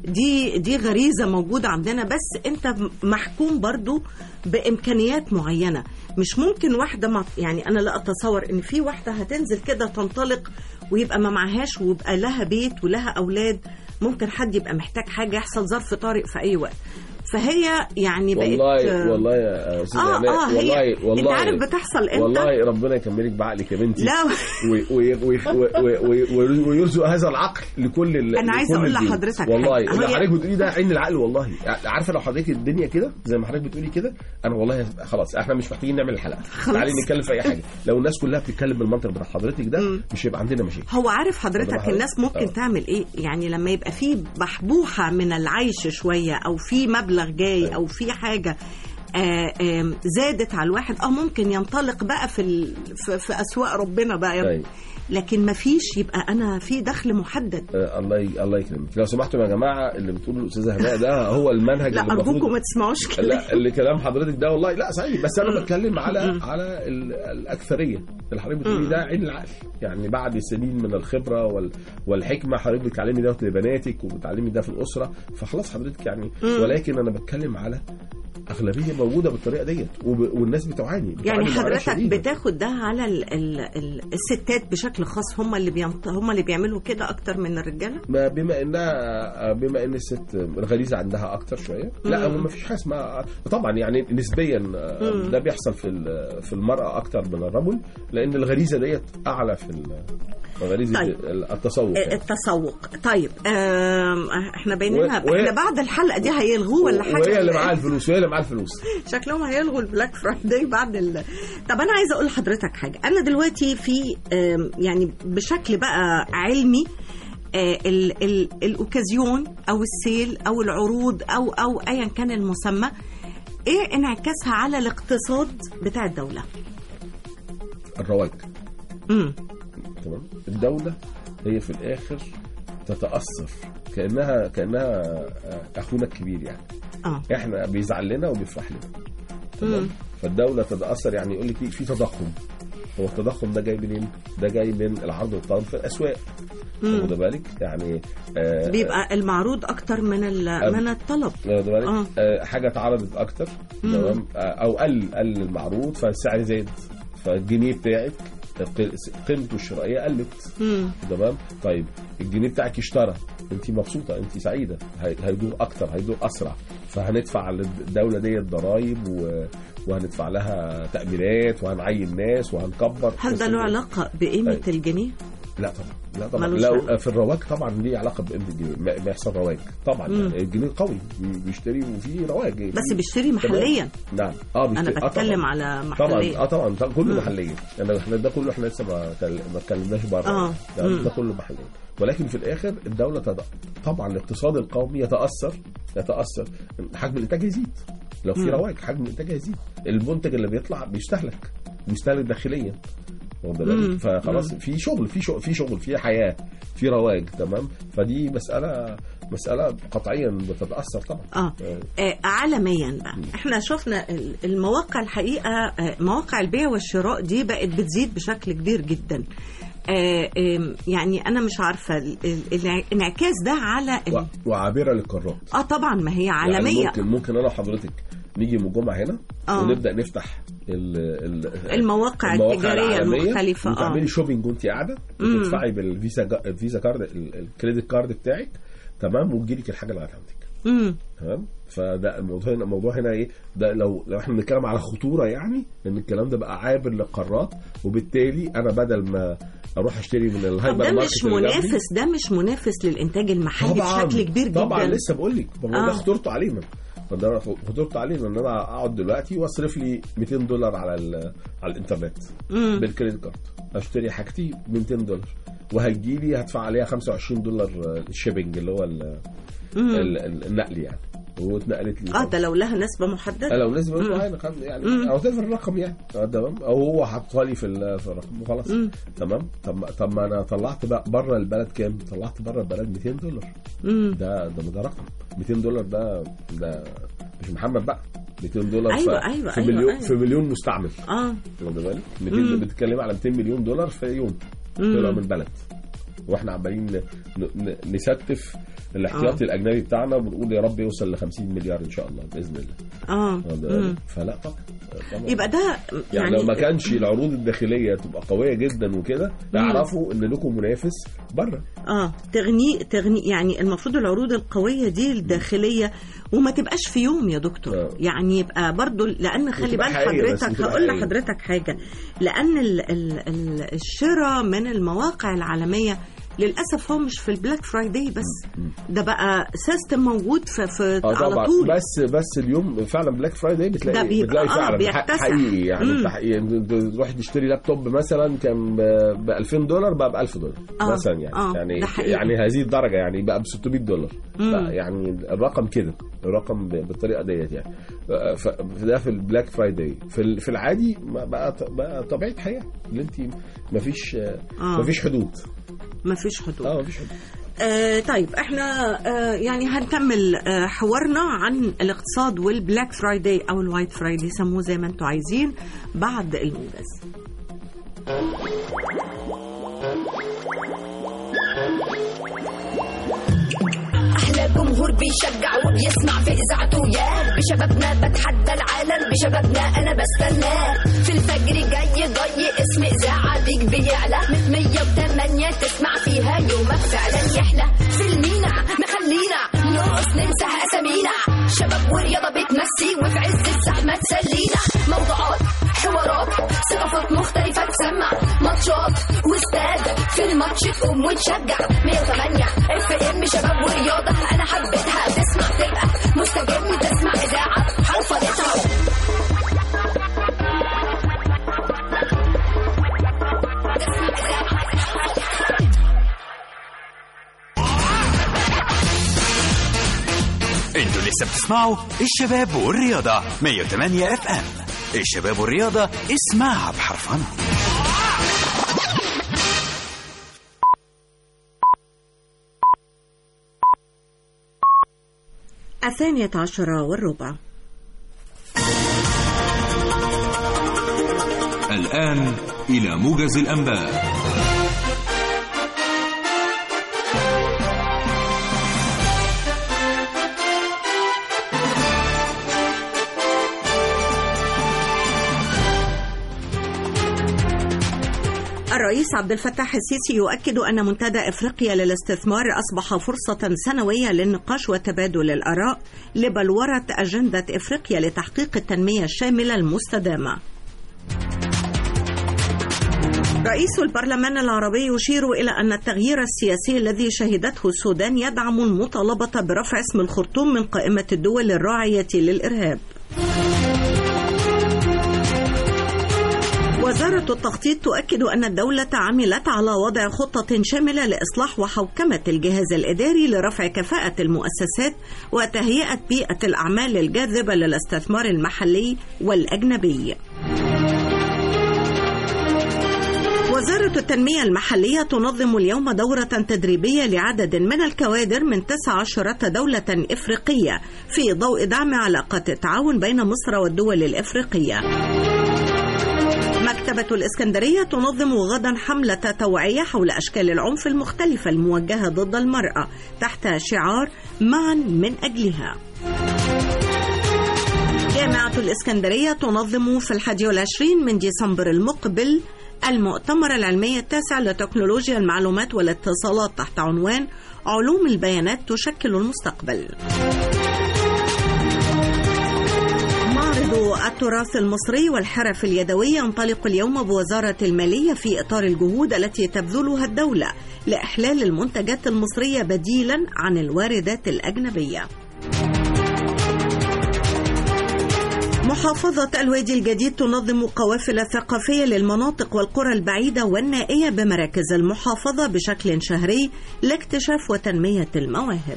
دي دي غريزه موجوده عندنا بس انت م- محكوم برضو بامكانيات معينه مش ممكن واحده ما يعني انا لا اتصور ان في واحده هتنزل كده تنطلق ويبقى ما معهاش ويبقى لها بيت ولها اولاد ممكن حد يبقى محتاج حاجه يحصل ظرف طارئ في اي وقت فهي يعني بقت والله والله يا استاذ اه علاء اه هي والله والله انت عارف بتحصل امتى والله ربنا يكملك بعقلك يا بنتي لا و- و- و- و- و- و- ويرزق هذا العقل لكل ال- أنا عايزة لكل أقول الدين. لحضرتك والله حاجة. اللي هي- حضرتك بتقولي ده عين العقل والله يعني عارفه لو حضرتك الدنيا كده زي ما حضرتك بتقولي كده انا والله خلاص احنا مش محتاجين نعمل الحلقه خلاص. تعالي نتكلم في اي حاجه لو الناس كلها بتتكلم بالمنطق بتاع حضرتك ده مش هيبقى عندنا مشاكل هو عارف حضرتك طبعا. الناس ممكن آه. تعمل ايه يعني لما يبقى في بحبوحه من العيش شويه او في مبلغ جاي او في حاجه آه، آم، زادت على الواحد اه ممكن ينطلق بقى في ال- في, في اسواق ربنا بقى يا أيوة. لكن ما فيش يبقى انا في دخل محدد آه، الله ي... الله يكرمك لو سمحتوا يا جماعه اللي بتقولوا الاستاذه هناء ده هو المنهج لا اللي ارجوكم المفروض ما تسمعوش كلام لا اللي كلام حضرتك ده والله لا صحيح بس انا بتكلم على على ال- الاكثريه اللي حضرتك بتقولي ده عين العقل يعني بعد سنين من الخبره وال والحكمه حضرتك بتعلمي ده لبناتك وبتعلمي ده في الاسره فخلاص حضرتك يعني ولكن انا بتكلم على اغلبيه موجوده بالطريقه ديت وب- والناس بتعاني يعني بتعاني معاناة حضرتك شديدة. بتاخد ده على ال ال ال الستات بشكل خاص هم اللي بينط... هم اللي بيعملوا كده اكتر من الرجاله ما بما انها بما ان الست الغريزه عندها اكتر شويه لا هو ما فيش حاجه اسمها طبعا يعني نسبيا ده بيحصل في ال- في المراه اكتر من الرجل لان الغريزه ديت اعلى في ال- غريزه طيب. التسوق يعني. التسوق طيب آم، احنا بيننا وهي- احنا بعد الحلقه دي هيلغوه ولا حاجه وهي اللي معاها الفلوس وهي اللي معاها الفلوس شكلهم هيلغوا البلاك فرايداي بعد ال... طب انا عايزه اقول لحضرتك حاجه انا دلوقتي في آم، يعني بشكل بقى علمي آه، ال ال الاوكازيون او السيل او العروض او او ايا كان المسمى ايه انعكاسها على الاقتصاد بتاع الدوله الرواج امم تمام الدوله هي في الاخر تتاثر كانها كانها اخونا الكبير يعني اه احنا بيزعل لنا وبيفرح لنا تمام فالدوله تتاثر يعني يقول لك إيه؟ في تضخم هو التضخم ده جاي منين؟ ده جاي من العرض والطلب في الاسواق واخد بالك يعني آه بيبقى المعروض اكتر من ال- من الطلب واخد بالك آه. آه حاجه اتعرضت اكتر تمام آه او قل قل المعروض فالسعر زاد فالجنيه بتاعك قل- قيمته الشرائيه قلت مم. تمام طيب الجنيه بتاعك اشترى انت مبسوطه انت سعيده هي- هيدور اكتر هيدور اسرع فهندفع للدوله ديت ضرائب و... وهندفع لها تامينات وهنعين ناس وهنكبر هل ده له علاقه بقيمه أيوة. الجنيه؟ لا طبعا لا طبعا ملوش لو علاقة. في الرواج طبعا ليه علاقه بقيمه الجنيه ما ما يحصل رواج طبعا يعني الجنيه قوي بيشتري وفي رواج بس بيشتري محليا نعم اه انا بيشتري آه بتكلم طبعاً. على طبعا محليا اه طبعا طبعاً كله محليا يعني احنا ده كله احنا لسه ما كل- ما اتكلمناش بره آه. يعني مم. ده كله محليا ولكن في الاخر الدوله تد... طبعا الاقتصاد القومي يتاثر يتاثر حجم الانتاج يزيد لو في رواج حجم الانتاج يزيد المنتج اللي بيطلع بيستهلك بيستهلك داخليا واخد بالك؟ فخلاص في شغل في شغل في شغل في حياه في رواج تمام فدي مساله مساله قطعيا بتتاثر طبعا اه آه، عالميا بقى احنا شفنا ال- المواقع الحقيقه آه، مواقع البيع والشراء دي بقت بتزيد بشكل كبير جدا آه، آم، يعني انا مش عارفه ال- ال- الانعكاس ده على ال- و... وعابره للقارات اه طبعا ما هي يعني عالميه ممكن ممكن انا وحضرتك نيجي من الجمعه هنا آه. ونبدا نفتح ال ال المواقع التجارية العالمية المختلفة، آه. وتعملي شوبينج وانت قاعده وتدفعي بالفيزا جا... الفيزا كارد ال- الكريدت كارد بتاعك تمام وتجيلك الحاجه لغايه عندك مم. تمام فده الموضوع هنا الموضوع هنا ايه ده لو لو احنا بنتكلم على خطوره يعني ان الكلام ده بقى عابر للقارات وبالتالي انا بدل ما اروح اشتري من طب الهايبر ده ماركت مش اللي جنبي- منافس ده مش منافس للانتاج المحلي طبعا بشكل كبير جدا طبعا لسه بقول لك ما هو ده آه. خطورته علينا ما ده خطورته علينا ان انا اقعد دلوقتي واصرف لي 200 دولار على ال- على الانترنت مم. بالكريدت كارد اشتري حاجتي ب 200 دولار وهتجي لي هدفع عليها 25 دولار الشيبنج اللي هو ال- ال- ال- النقل يعني واتنقلت لي اه ده لو لها نسبه محدده لو نسبة معينة خد- يعني او تفر الرقم يعني آه، تمام او هو حاطها لي في ال- في الرقم وخلاص تمام طب ما- طب ما انا طلعت بقى بره البلد كام؟ طلعت بره البلد 200 دولار مم. ده ده ده رقم 200 دولار ده ده مش محمد بقى 200 دولار أيوة، ف- أيوة، في أيوة، مليون أيوة. في مليون مستعمل اه واخد بالك 200 بتتكلم على 200 مليون دولار في يوم طلعوا من البلد واحنا عمالين ن- ن- نستف الاحتياطي الاجنبي بتاعنا وبنقول يا رب يوصل ل 50 مليار ان شاء الله باذن الله اه واخد مم. بالك؟ فلا طبعا طبعا. يبقى ده يعني, لو ما كانش العروض الداخليه تبقى قويه جدا وكده يعرفوا ان لكم منافس بره اه تغني تغني يعني المفروض العروض القويه دي الداخليه وما تبقاش في يوم يا دكتور آه. يعني يبقى برضو لان خلي وتبقى بال حقيقية بس حضرتك وتبقى هقول حقيقية. لحضرتك حاجه لان ال ال ال الشراء من المواقع العالميه للاسف هو مش في البلاك فرايداي بس ده بقى سيستم موجود في, في اه على طبعا طول بس بس اليوم فعلا بلاك فرايداي ده بتلاقي بيبقى- بتلاقي آه، فعلا بيكتسح. ح- حقيقي يعني مم. انت حقيقي انت تروح تشتري لابتوب مثلا كان ب 2000 دولار بقى ب 1000 دولار آه، مثلا يعني آه، يعني ده حقيقي. يعني هذه الدرجه يعني بقى ب 600 دولار مم. بقى يعني الرقم كده الرقم ب- بالطريقه ديت يعني ف- فده في البلاك فرايداي في ال- في العادي ما بقى ط- بقى طبيعه حياه اللي انت ما فيش آه. ما فيش حدود ما فيش حدود اه ما فيش حدود آه طيب احنا آه يعني هنكمل آه حوارنا عن الاقتصاد والبلاك فرايداي او الوايت فرايداي سموه زي ما انتم عايزين بعد الموجز احلى جمهور بيشجع وبيسمع في اذاعته يا بشبابنا بتحدى العالم بشبابنا انا بستناه في الفجر جاي ضي اسم اذاعه بيك بيعلى 108 تسمع فيها يومك فعلا يحلى في المينا مخلينا نرقص ننسى اسامينا شباب ورياضه بتمسي وفي عز الزحمه تسلينا موضوعات حوارات ثقافات مختلفة تسمع ماتشات واستاد في الماتش تقوم وتشجع 108 اف ام شباب ورياضة انا حبيتها تسمع تبقى مستجد تسمع اذاعة حصلتها تسمع إذاعة. انتوا لسه بتسمعوا الشباب والرياضة 108 اف ام الشباب والرياضة اسمعها بحرفنة الثانية عشرة والربع الآن إلى موجز الأنباء الرئيس عبد الفتاح السيسي يؤكد أن منتدى إفريقيا للاستثمار أصبح فرصة سنوية للنقاش وتبادل الآراء لبلورة أجندة إفريقيا لتحقيق التنمية الشاملة المستدامة. رئيس البرلمان العربي يشير إلى أن التغيير السياسي الذي شهدته السودان يدعم المطالبة برفع اسم الخرطوم من قائمة الدول الراعية للإرهاب. وزارة التخطيط تؤكد أن الدولة عملت على وضع خطة شاملة لإصلاح وحوكمة الجهاز الإداري لرفع كفاءة المؤسسات وتهيئة بيئة الأعمال الجاذبة للاستثمار المحلي والأجنبي. وزارة التنمية المحلية تنظم اليوم دورة تدريبية لعدد من الكوادر من 19 دولة إفريقية في ضوء دعم علاقات التعاون بين مصر والدول الإفريقية. مكتبة الإسكندرية تنظم غدا حملة توعية حول أشكال العنف المختلفة الموجهة ضد المرأة تحت شعار معا من أجلها. جامعة الإسكندرية تنظم في الحادي والعشرين من ديسمبر المقبل المؤتمر العلمي التاسع لتكنولوجيا المعلومات والاتصالات تحت عنوان علوم البيانات تشكل المستقبل. معرض التراث المصري والحرف اليدوية ينطلق اليوم بوزارة المالية في إطار الجهود التي تبذلها الدولة لإحلال المنتجات المصرية بديلا عن الواردات الأجنبية. محافظة الوادي الجديد تنظم قوافل ثقافية للمناطق والقرى البعيدة والنائية بمراكز المحافظة بشكل شهري لاكتشاف وتنمية المواهب.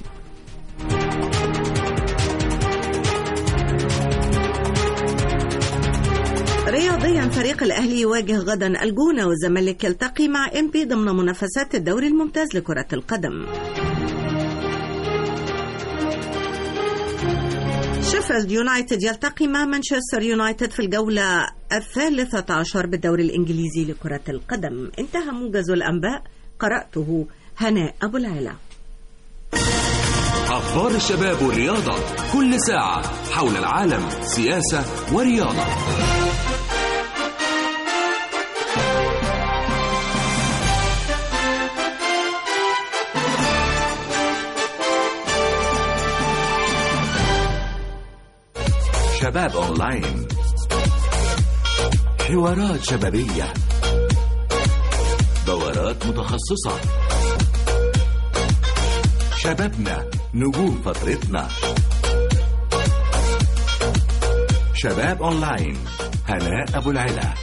رياضيا فريق الأهلي يواجه غدا الجونة والزمالك يلتقي مع ام بي ضمن منافسات الدوري الممتاز لكرة القدم. شيف شيفيلد يونايتد يلتقي مع مانشستر يونايتد في الجولة الثالثة عشر بالدوري الإنجليزي لكرة القدم انتهى موجز الأنباء قرأته هناء أبو العلا أخبار الشباب والرياضة كل ساعة حول العالم سياسة ورياضة شباب أونلاين حوارات شبابية دورات متخصصة شبابنا نجوم فترتنا شباب أونلاين هناء أبو العلا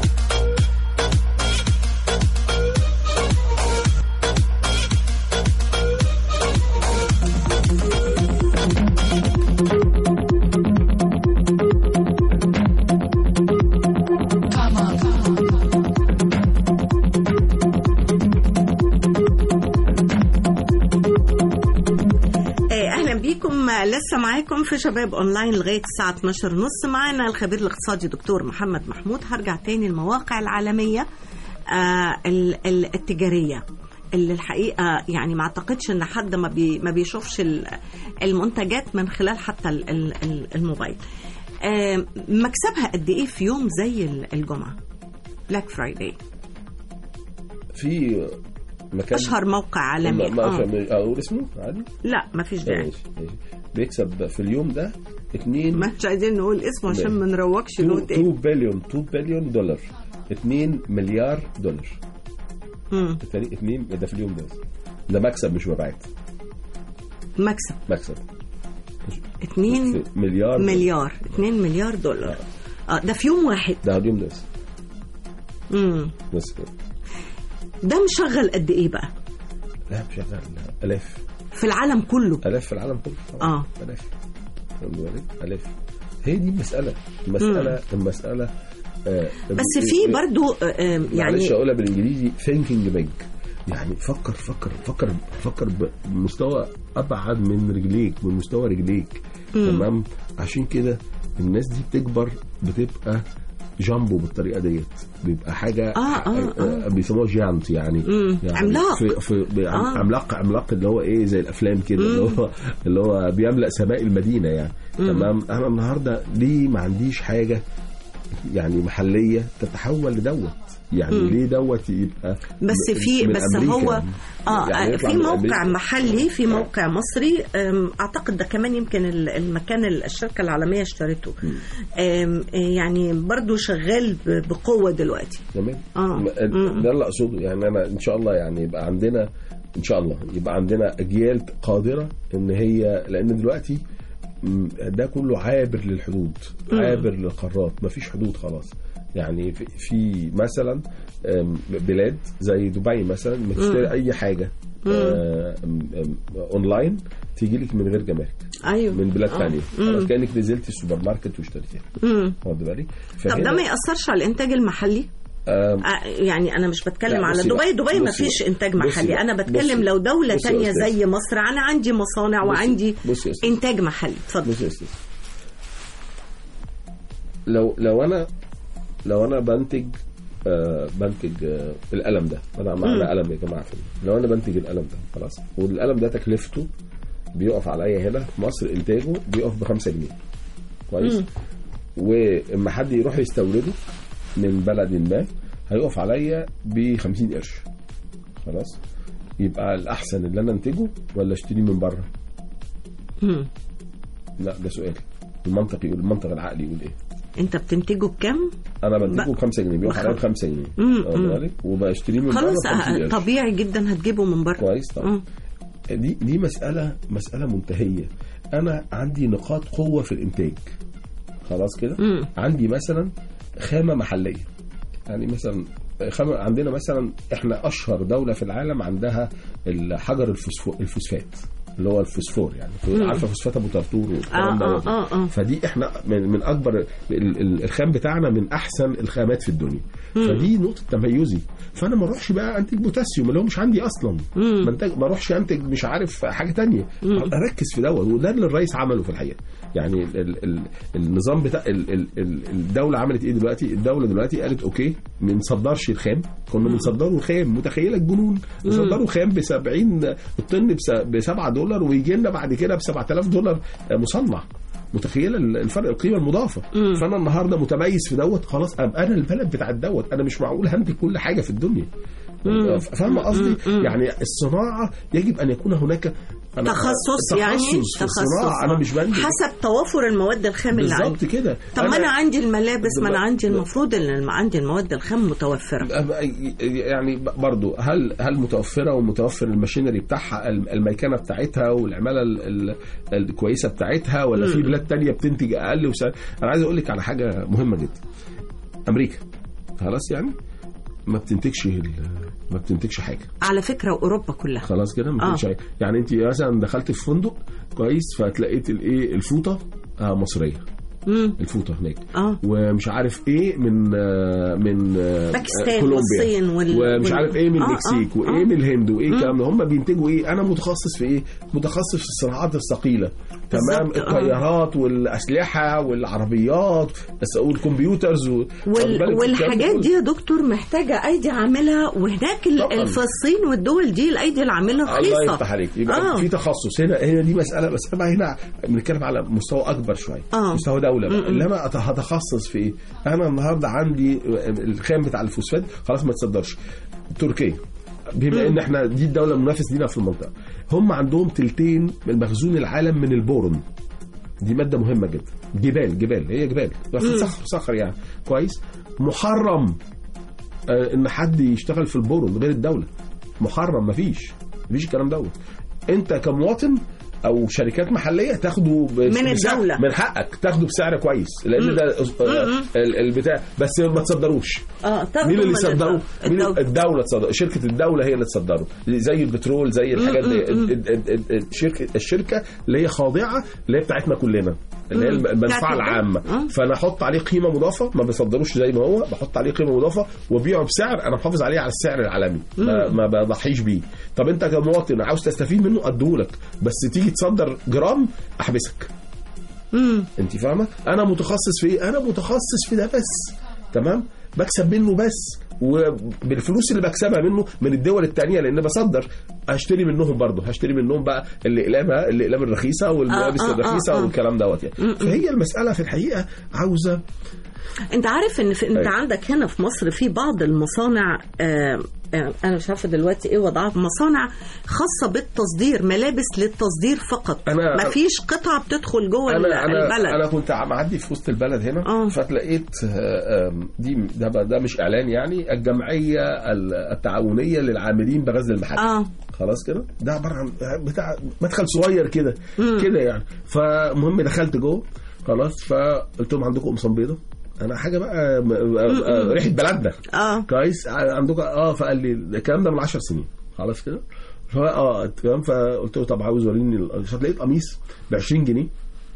آه، اهلا بيكم آه، لسه معاكم في شباب اونلاين لغايه الساعه 12 نص معانا الخبير الاقتصادي دكتور محمد محمود هرجع تاني المواقع العالميه آه، ال- ال- التجاريه اللي الحقيقه يعني ما اعتقدش ان حد ما بي ما بيشوفش ال- المنتجات من خلال حتى ال- ال- ال- الموبايل آه، مكسبها قد ايه في يوم زي ال- الجمعه بلاك فرايداي في مكان اشهر موقع عالمي ما ما آه. أعرفش اقول اسمه عادي لا ما فيش داعي ماشي ماشي بيكسب في اليوم ده 2 مش عايزين نقول اسمه عشان ماشي. ما نروجش له 2 تاني بليون 2 بليون دولار 2 مليار دولار مم. الفريق 2 ده في اليوم ده ده مكسب مش مبيعات مكسب مكسب 2 مليار مليار 2 مليار دولار اه ده في يوم واحد ده اليوم ده بس امم بس كده ده مشغل قد ايه بقى لا مش شغال الاف في العالم كله الاف في العالم كله آه. الاف واخد بالك؟ الاف هي دي المساله المساله المساله آه بس في برضو آه، آه، معلش يعني اقولها بالانجليزي ثينكينج بيج يعني فكر فكر فكر فكر بمستوى ابعد من رجليك من مستوى رجليك تمام عشان كده الناس دي بتكبر بتبقى جامبو بالطريقه ديت بيبقى حاجه آه، آه، آه. بيسموها جيانت يعني, مم. يعني عملاق. في في عم- آه. عملاق عملاق اللي هو ايه زي الافلام كده اللي هو اللي هو بيملا سماء المدينه يعني تمام انا النهارده ليه ما عنديش حاجه يعني محليه تتحول لدوت يعني ليه دوت يبقى بس م- في من بس أمريكا؟ هو اه يعني آه، يطلع في من موقع أمريكا. محلي في موقع مصري آم، اعتقد ده كمان يمكن ال- المكان اللي الشركه العالميه اشترته آم، آه، يعني برضو شغال ب- بقوه دلوقتي تمام آه. م- مم. ده اللي اقصده يعني انا ان شاء الله يعني يبقى عندنا ان شاء الله يبقى عندنا اجيال قادره ان هي لان دلوقتي م، ده كله عابر للحدود عابر للقارات مفيش حدود خلاص يعني في, في مثلا آم، بلاد زي دبي مثلا لما تشتري اي حاجه آه، آم، آم، اونلاين تيجي لك من غير جمارك ايوه من بلاد آه. ثانيه خلاص كانك نزلتي السوبر ماركت واشتريتيها مم. واخد بالك طب ده فهنا- ما ياثرش على الانتاج المحلي آم، آه، يعني انا مش بتكلم لا، على بصي دبي بقى. دبي ما بصي فيش بقى. انتاج بصي محلي بقى. انا بتكلم بصي. لو دوله بصي يا تانية أستاذ. زي مصر انا عندي مصانع بصي. وعندي بصي يا أستاذ. انتاج محلي اتفضل بص يا استاذ لو لو انا لو انا بنتج آه بنتج آه القلم ده انا معانا قلم يا جماعه في لو انا بنتج القلم ده خلاص والقلم ده تكلفته بيقف عليا هنا في مصر انتاجه بيقف ب 5 جنيه كويس واما حد يروح يستورده من بلد ما هيقف عليا ب 50 قرش خلاص يبقى الاحسن اللي انا انتجه ولا اشتريه من بره مم. لا ده سؤال المنطق يقول المنطق العقلي يقول ايه انت بتنتجه بكام انا بنتجه بقى- ب 5 جنيه بيقف بخ- عليا ب 5 جنيه مم، واخد مم. بالك؟ وبشتريه من بره خلاص ب 50 آه، قرش. طبيعي جدا هتجيبه من بره كويس طبعا مم. دي دي مساله مساله منتهيه انا عندي نقاط قوه في الانتاج خلاص كده مم. عندي مثلا خامه محليه يعني مثلا خامة عندنا مثلا احنا اشهر دوله في العالم عندها الحجر الفوسفو الفوسفات اللي هو الفوسفور يعني عارفه فوسفات ابو طرطور آه والكلام آه دوت آه آه. فدي احنا من, من اكبر ال- ال- الخام بتاعنا من احسن الخامات في الدنيا فدي نقطه تميزي فانا ما اروحش بقى انتج بوتاسيوم اللي هو مش عندي اصلا ما انتج ما اروحش انتج مش عارف حاجه تانية اركز في دوت وده اللي الرئيس عمله في الحقيقه يعني ال ال النظام بتاع ال ال ال الدوله عملت ايه دلوقتي الدوله دلوقتي قالت اوكي ما نصدرش الخام كنا بنصدره خام متخيله الجنون نصدره خام ب 70 الطن ب 7 دولار ويجي لنا بعد كده ب 7000 دولار مصنع متخيله الفرق القيمه المضافه فانا النهارده متميز في دوت خلاص ابقى انا البلد بتاع دوت انا مش معقول هنتج كل حاجه في الدنيا فاهمه قصدي يعني الصناعه يجب ان يكون هناك أنا- تخصص يعني تخصص في الصناعه آه. انا مش بنتج حسب توافر المواد الخام اللي بالظبط عندي كده طب ما انا عندي الملابس ما انا دلوقتي- عندي المفروض ان الم- عندي المواد الخام متوفره يعني برضو هل هل متوفره ومتوفر الماشينري بتاعها الم- الميكنه بتاعتها والعماله ال- ال- الكويسه بتاعتها ولا في بلاد تانية بتنتج اقل وسعر انا عايز اقول لك على حاجه مهمه جدا امريكا خلاص يعني ما بتنتجش ال- ما بتنتجش حاجه على فكره واوروبا كلها خلاص كده ما آه. بتنتجش حاجه يعني انت مثلا دخلت في فندق كويس فتلاقيت الايه الفوطه آه مصريه مم. الفوطه هناك اه ومش عارف ايه من آه، من آه، باكستان كولومبيا والصين وال- ومش وال- عارف ايه من آه، المكسيك آه، وايه آه. من الهند وايه الكلام ده هم بينتجوا ايه انا متخصص في ايه متخصص في الصناعات الثقيله تمام بالظبط، آه. الطيارات والاسلحه والعربيات بس والكمبيوترز و... واخد بالك وال... الكلام ده والحاجات كله. دي يا دكتور محتاجه ايدي عامله وهناك ال- طبعاً. في الصين والدول دي الايدي العامله رخيصه الله يفتح عليك يبقى آه. في تخصص هنا هنا دي مساله بس انا هنا بنتكلم على مستوى اكبر شويه آه. مستوى دوله بقى انما أت- هتخصص في ايه انا النهارده عندي الخام بتاع الفوسفات خلاص ما تصدرش تركيا بما ان احنا دي الدوله المنافس لينا في المنطقه هم عندهم تلتين من مخزون العالم من البورون دي ماده مهمه جدا جبال جبال هي جبال بس صخر صخر يعني كويس محرم آه، ان حد يشتغل في البورون غير الدوله محرم مفيش مفيش الكلام دوت انت كمواطن او شركات محليه تاخده ب- من بسعر- الدولة. من حقك تاخده بسعر كويس لان ده آه، ال- البتاع بس ما تصدروش اه تاخدوا مين اللي من صدره؟ مين الدولة. الدولة تصدر شركة الدولة هي اللي تصدره زي البترول زي الحاجات دي ال- ال- ال- ال- الشركة الشركة اللي هي خاضعة اللي هي بتاعتنا كلنا اللي هي مم. المنفعة بتاعت العامة الدولة. آه. فانا احط عليه قيمة مضافة ما بصدروش زي ما هو بحط عليه قيمة مضافة وبيعه بسعر انا محافظ عليه على السعر العالمي ما, ما بضحيش بيه طب انت كمواطن عاوز تستفيد منه اديهولك بس تيجي تصدر جرام احبسك مم. انت فاهمه انا متخصص في ايه انا متخصص في ده بس تمام بكسب منه بس وبالفلوس اللي بكسبها منه من الدول التانية لان بصدر هشتري منهم برضه هشتري منهم بقى الاقلام الاقلام الرخيصه والملابس آه، آه، الرخيصه آه. والكلام دوت يعني فهي المساله في الحقيقه عاوزه انت عارف ان في انت أيوة. عندك هنا في مصر في بعض المصانع آه آه، انا مش عارفه دلوقتي ايه وضعها مصانع خاصه بالتصدير ملابس للتصدير فقط أنا- ما فيش قطعه بتدخل جوه ال- انا انا البلد انا كنت معدي في وسط البلد هنا آه. فتلاقيت آه، آم، دي ده, بقى- ده مش اعلان يعني الجمعيه التعاونيه للعاملين بغزل المحل اه خلاص كده ده عباره عن بتاع مدخل صغير كده كده يعني فالمهم دخلت جوه خلاص فقلت لهم عندكم قمصان بيضه انا حاجه بقى م- آه، ريحه بلدنا اه كويس عندكم اه فقال لي الكلام ده من 10 سنين خلاص كده فا اه تمام فقلت له طب عاوز وريني ال- فلقيت قميص ب 20 جنيه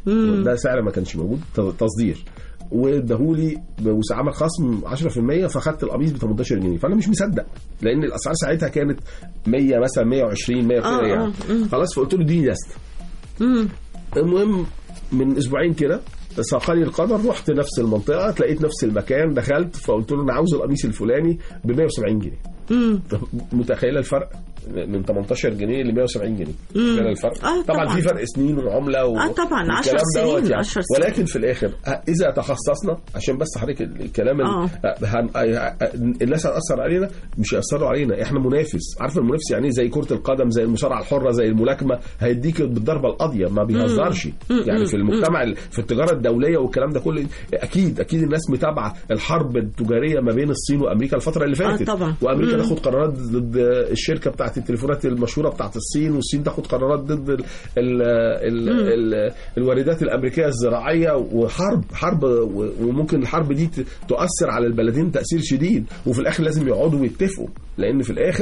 ده سعر ما كانش موجود ت- تصدير واداهولي ب- وعمل خصم 10% فاخدت القميص ب 18 جنيه فانا مش مصدق لان الاسعار ساعتها كانت 100 مثلا 120 100 آه، كده آه، يعني مم. خلاص فقلت له دي جاست مم. المهم من اسبوعين كده ساقني القدر رحت نفس المنطقه تلاقيت نفس المكان دخلت فقلت له انا عاوز القميص الفلاني ب 170 جنيه مم. متخيله الفرق من 18 جنيه ل 170 جنيه متخيله الفرق آه، طبعا طبعاً. في فرق سنين وعمله و... آه، طبعاً، والكلام 10 دوت سنين، يعني. 10 سنين. ولكن في الاخر آه، اذا تخصصنا عشان بس حضرتك الكلام ال- آه. آه، هن... آه، آه، الناس هتاثر علينا مش هياثروا علينا احنا منافس عارف المنافس يعني إيه؟ زي كره القدم زي المصارعه الحره زي الملاكمه هيديك بالضربه القاضيه ما بيهزرش يعني في المجتمع ال- في التجاره الدوليه والكلام ده كله اكيد اكيد الناس متابعه الحرب التجاريه ما بين الصين وامريكا الفتره اللي فاتت طبعاً. وامريكا مم. تاخد قرارات ضد الشركه بتاعت التليفونات المشهوره بتاعت الصين والصين تاخد قرارات ضد ال ال ال ال الواردات الامريكيه الزراعيه وحرب حرب و- وممكن الحرب دي ت- تؤثر على البلدين تاثير شديد وفي الاخر لازم يقعدوا ويتفقوا لان في الاخر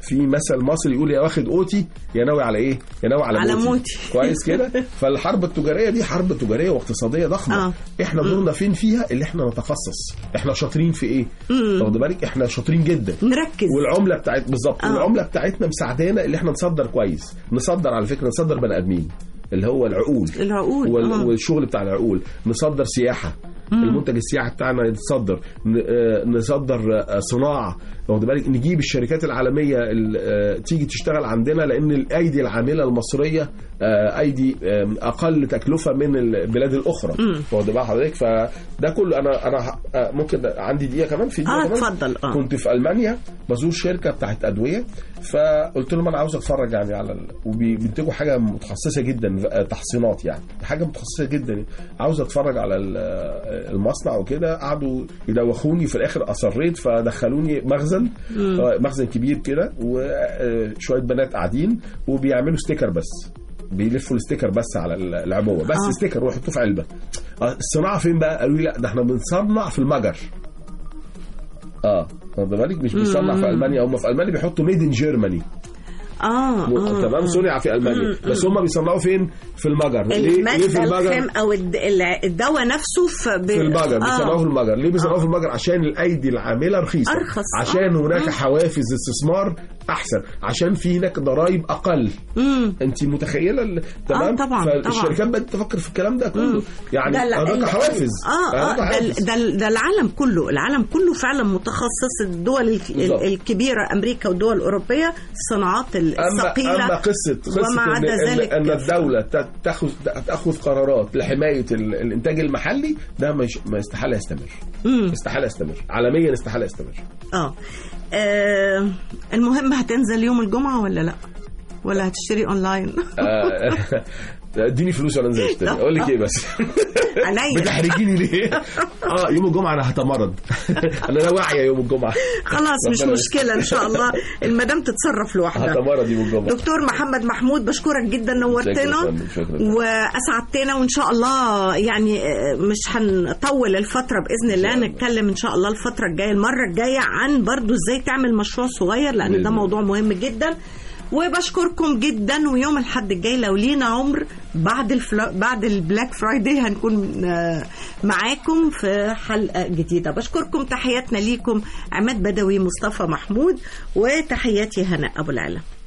في مثل مصري يقول يا واخد اوتي يا ناوي على ايه يا ناوي على, على موتي. موتي. كويس كده فالحرب التجاريه دي حرب تجاريه واقتصاديه ضخمه آه. احنا دورنا فين فيها اللي احنا نتخصص احنا شاطرين في ايه واخد بالك احنا شاطرين جدا نركز والعمله بتاعت بالظبط آه. والعمله بتاعتنا مساعدانا اللي احنا نصدر كويس نصدر على فكره نصدر بني ادمين اللي هو العقول العقول وال- آه. والشغل بتاع العقول نصدر سياحه المنتج السياحي بتاعنا يتصدر ن- آه، نصدر آه، صناعه واخد بالك نجيب الشركات العالميه ال- آه، تيجي تشتغل عندنا لان الايدي العامله المصريه آه، ايدي آه، اقل تكلفه من البلاد الاخرى واخد بال حضرتك فده كله انا انا ه- آه، ممكن عندي دقيقه كمان في دقيقه اه كمان اتفضل اه كنت في المانيا بزور شركه بتاعت ادويه فقلت لهم انا عاوز اتفرج يعني على ال... وبينتجوا حاجه متخصصه جدا آه، تحصينات يعني حاجه متخصصه جدا عاوز اتفرج على ال- آه، المصنع وكده قعدوا يدوخوني في الاخر اصريت فدخلوني مخزن آه، مخزن كبير كده وشويه بنات قاعدين وبيعملوا ستيكر بس بيلفوا الستيكر بس على العبوه بس آه. ستيكر ويحطوه في علبه آه، الصناعه فين بقى قالوا لي لا ده احنا بنصنع في المجر اه واخد بالك مش بيصنع في المانيا هم في المانيا بيحطوا ميد ان جيرماني اه اه تمام آه. صنع في المانيا بس هم بيصنعوا فين في المجر ليه ليه المادة في المجر الخام او الد- الع- الدواء نفسه في, ب... في المجر بيصنعوه في آه. المجر ليه بيصنعوه في المجر عشان الايدي العامله رخيصه أرخص، عشان آه. هناك مم. حوافز استثمار احسن عشان في هناك ضرائب اقل مم. انت متخيله ال- تمام طبعاً، فالشركات بدات تفكر في الكلام ده كله يعني ده ال- هناك ال- حوافز اه اه هناك ده, ال- حوافز. ده, ال- ده العالم كله العالم كله فعلا متخصص الدول ال- بالظبط. الكبيره امريكا والدول الاوروبيه الصناعات اما الثقيله اما قصه قصه وما إن, عدا إن, ذلك ان الدوله ت- تاخذ تاخذ قرارات لحمايه ال- الانتاج المحلي ده مش ما استحاله يستمر استحاله يستمر عالميا استحاله يستمر اه آه، المهم هتنزل يوم الجمعه ولا لا ولا هتشتري اونلاين آه، اديني فلوس وانا انزل اشتري اقول لك ايه بس عينيا بتحرجيني ليه؟ اه يوم الجمعه انا هتمرض انا لا واعيه يوم الجمعه خلاص مش ربنا مشكله ان شاء الله المدام تتصرف لوحدها هتمرض يوم الجمعه دكتور محمد محمود بشكرك جدا نورتنا شكراً، شكراً. واسعدتنا وان شاء الله يعني آه، مش هنطول الفتره باذن الله الله. نتكلم ان شاء الله الفتره الجايه المره الجايه عن برضو ازاي تعمل مشروع صغير لان بإذن ده الله. موضوع مهم جدا وبشكركم جدا ويوم الحد الجاي لو لينا عمر بعد الفلا... بعد البلاك فرايداي هنكون آه، معاكم في حلقه جديده بشكركم تحياتنا ليكم عماد بدوي مصطفى محمود وتحياتي هناء ابو العلا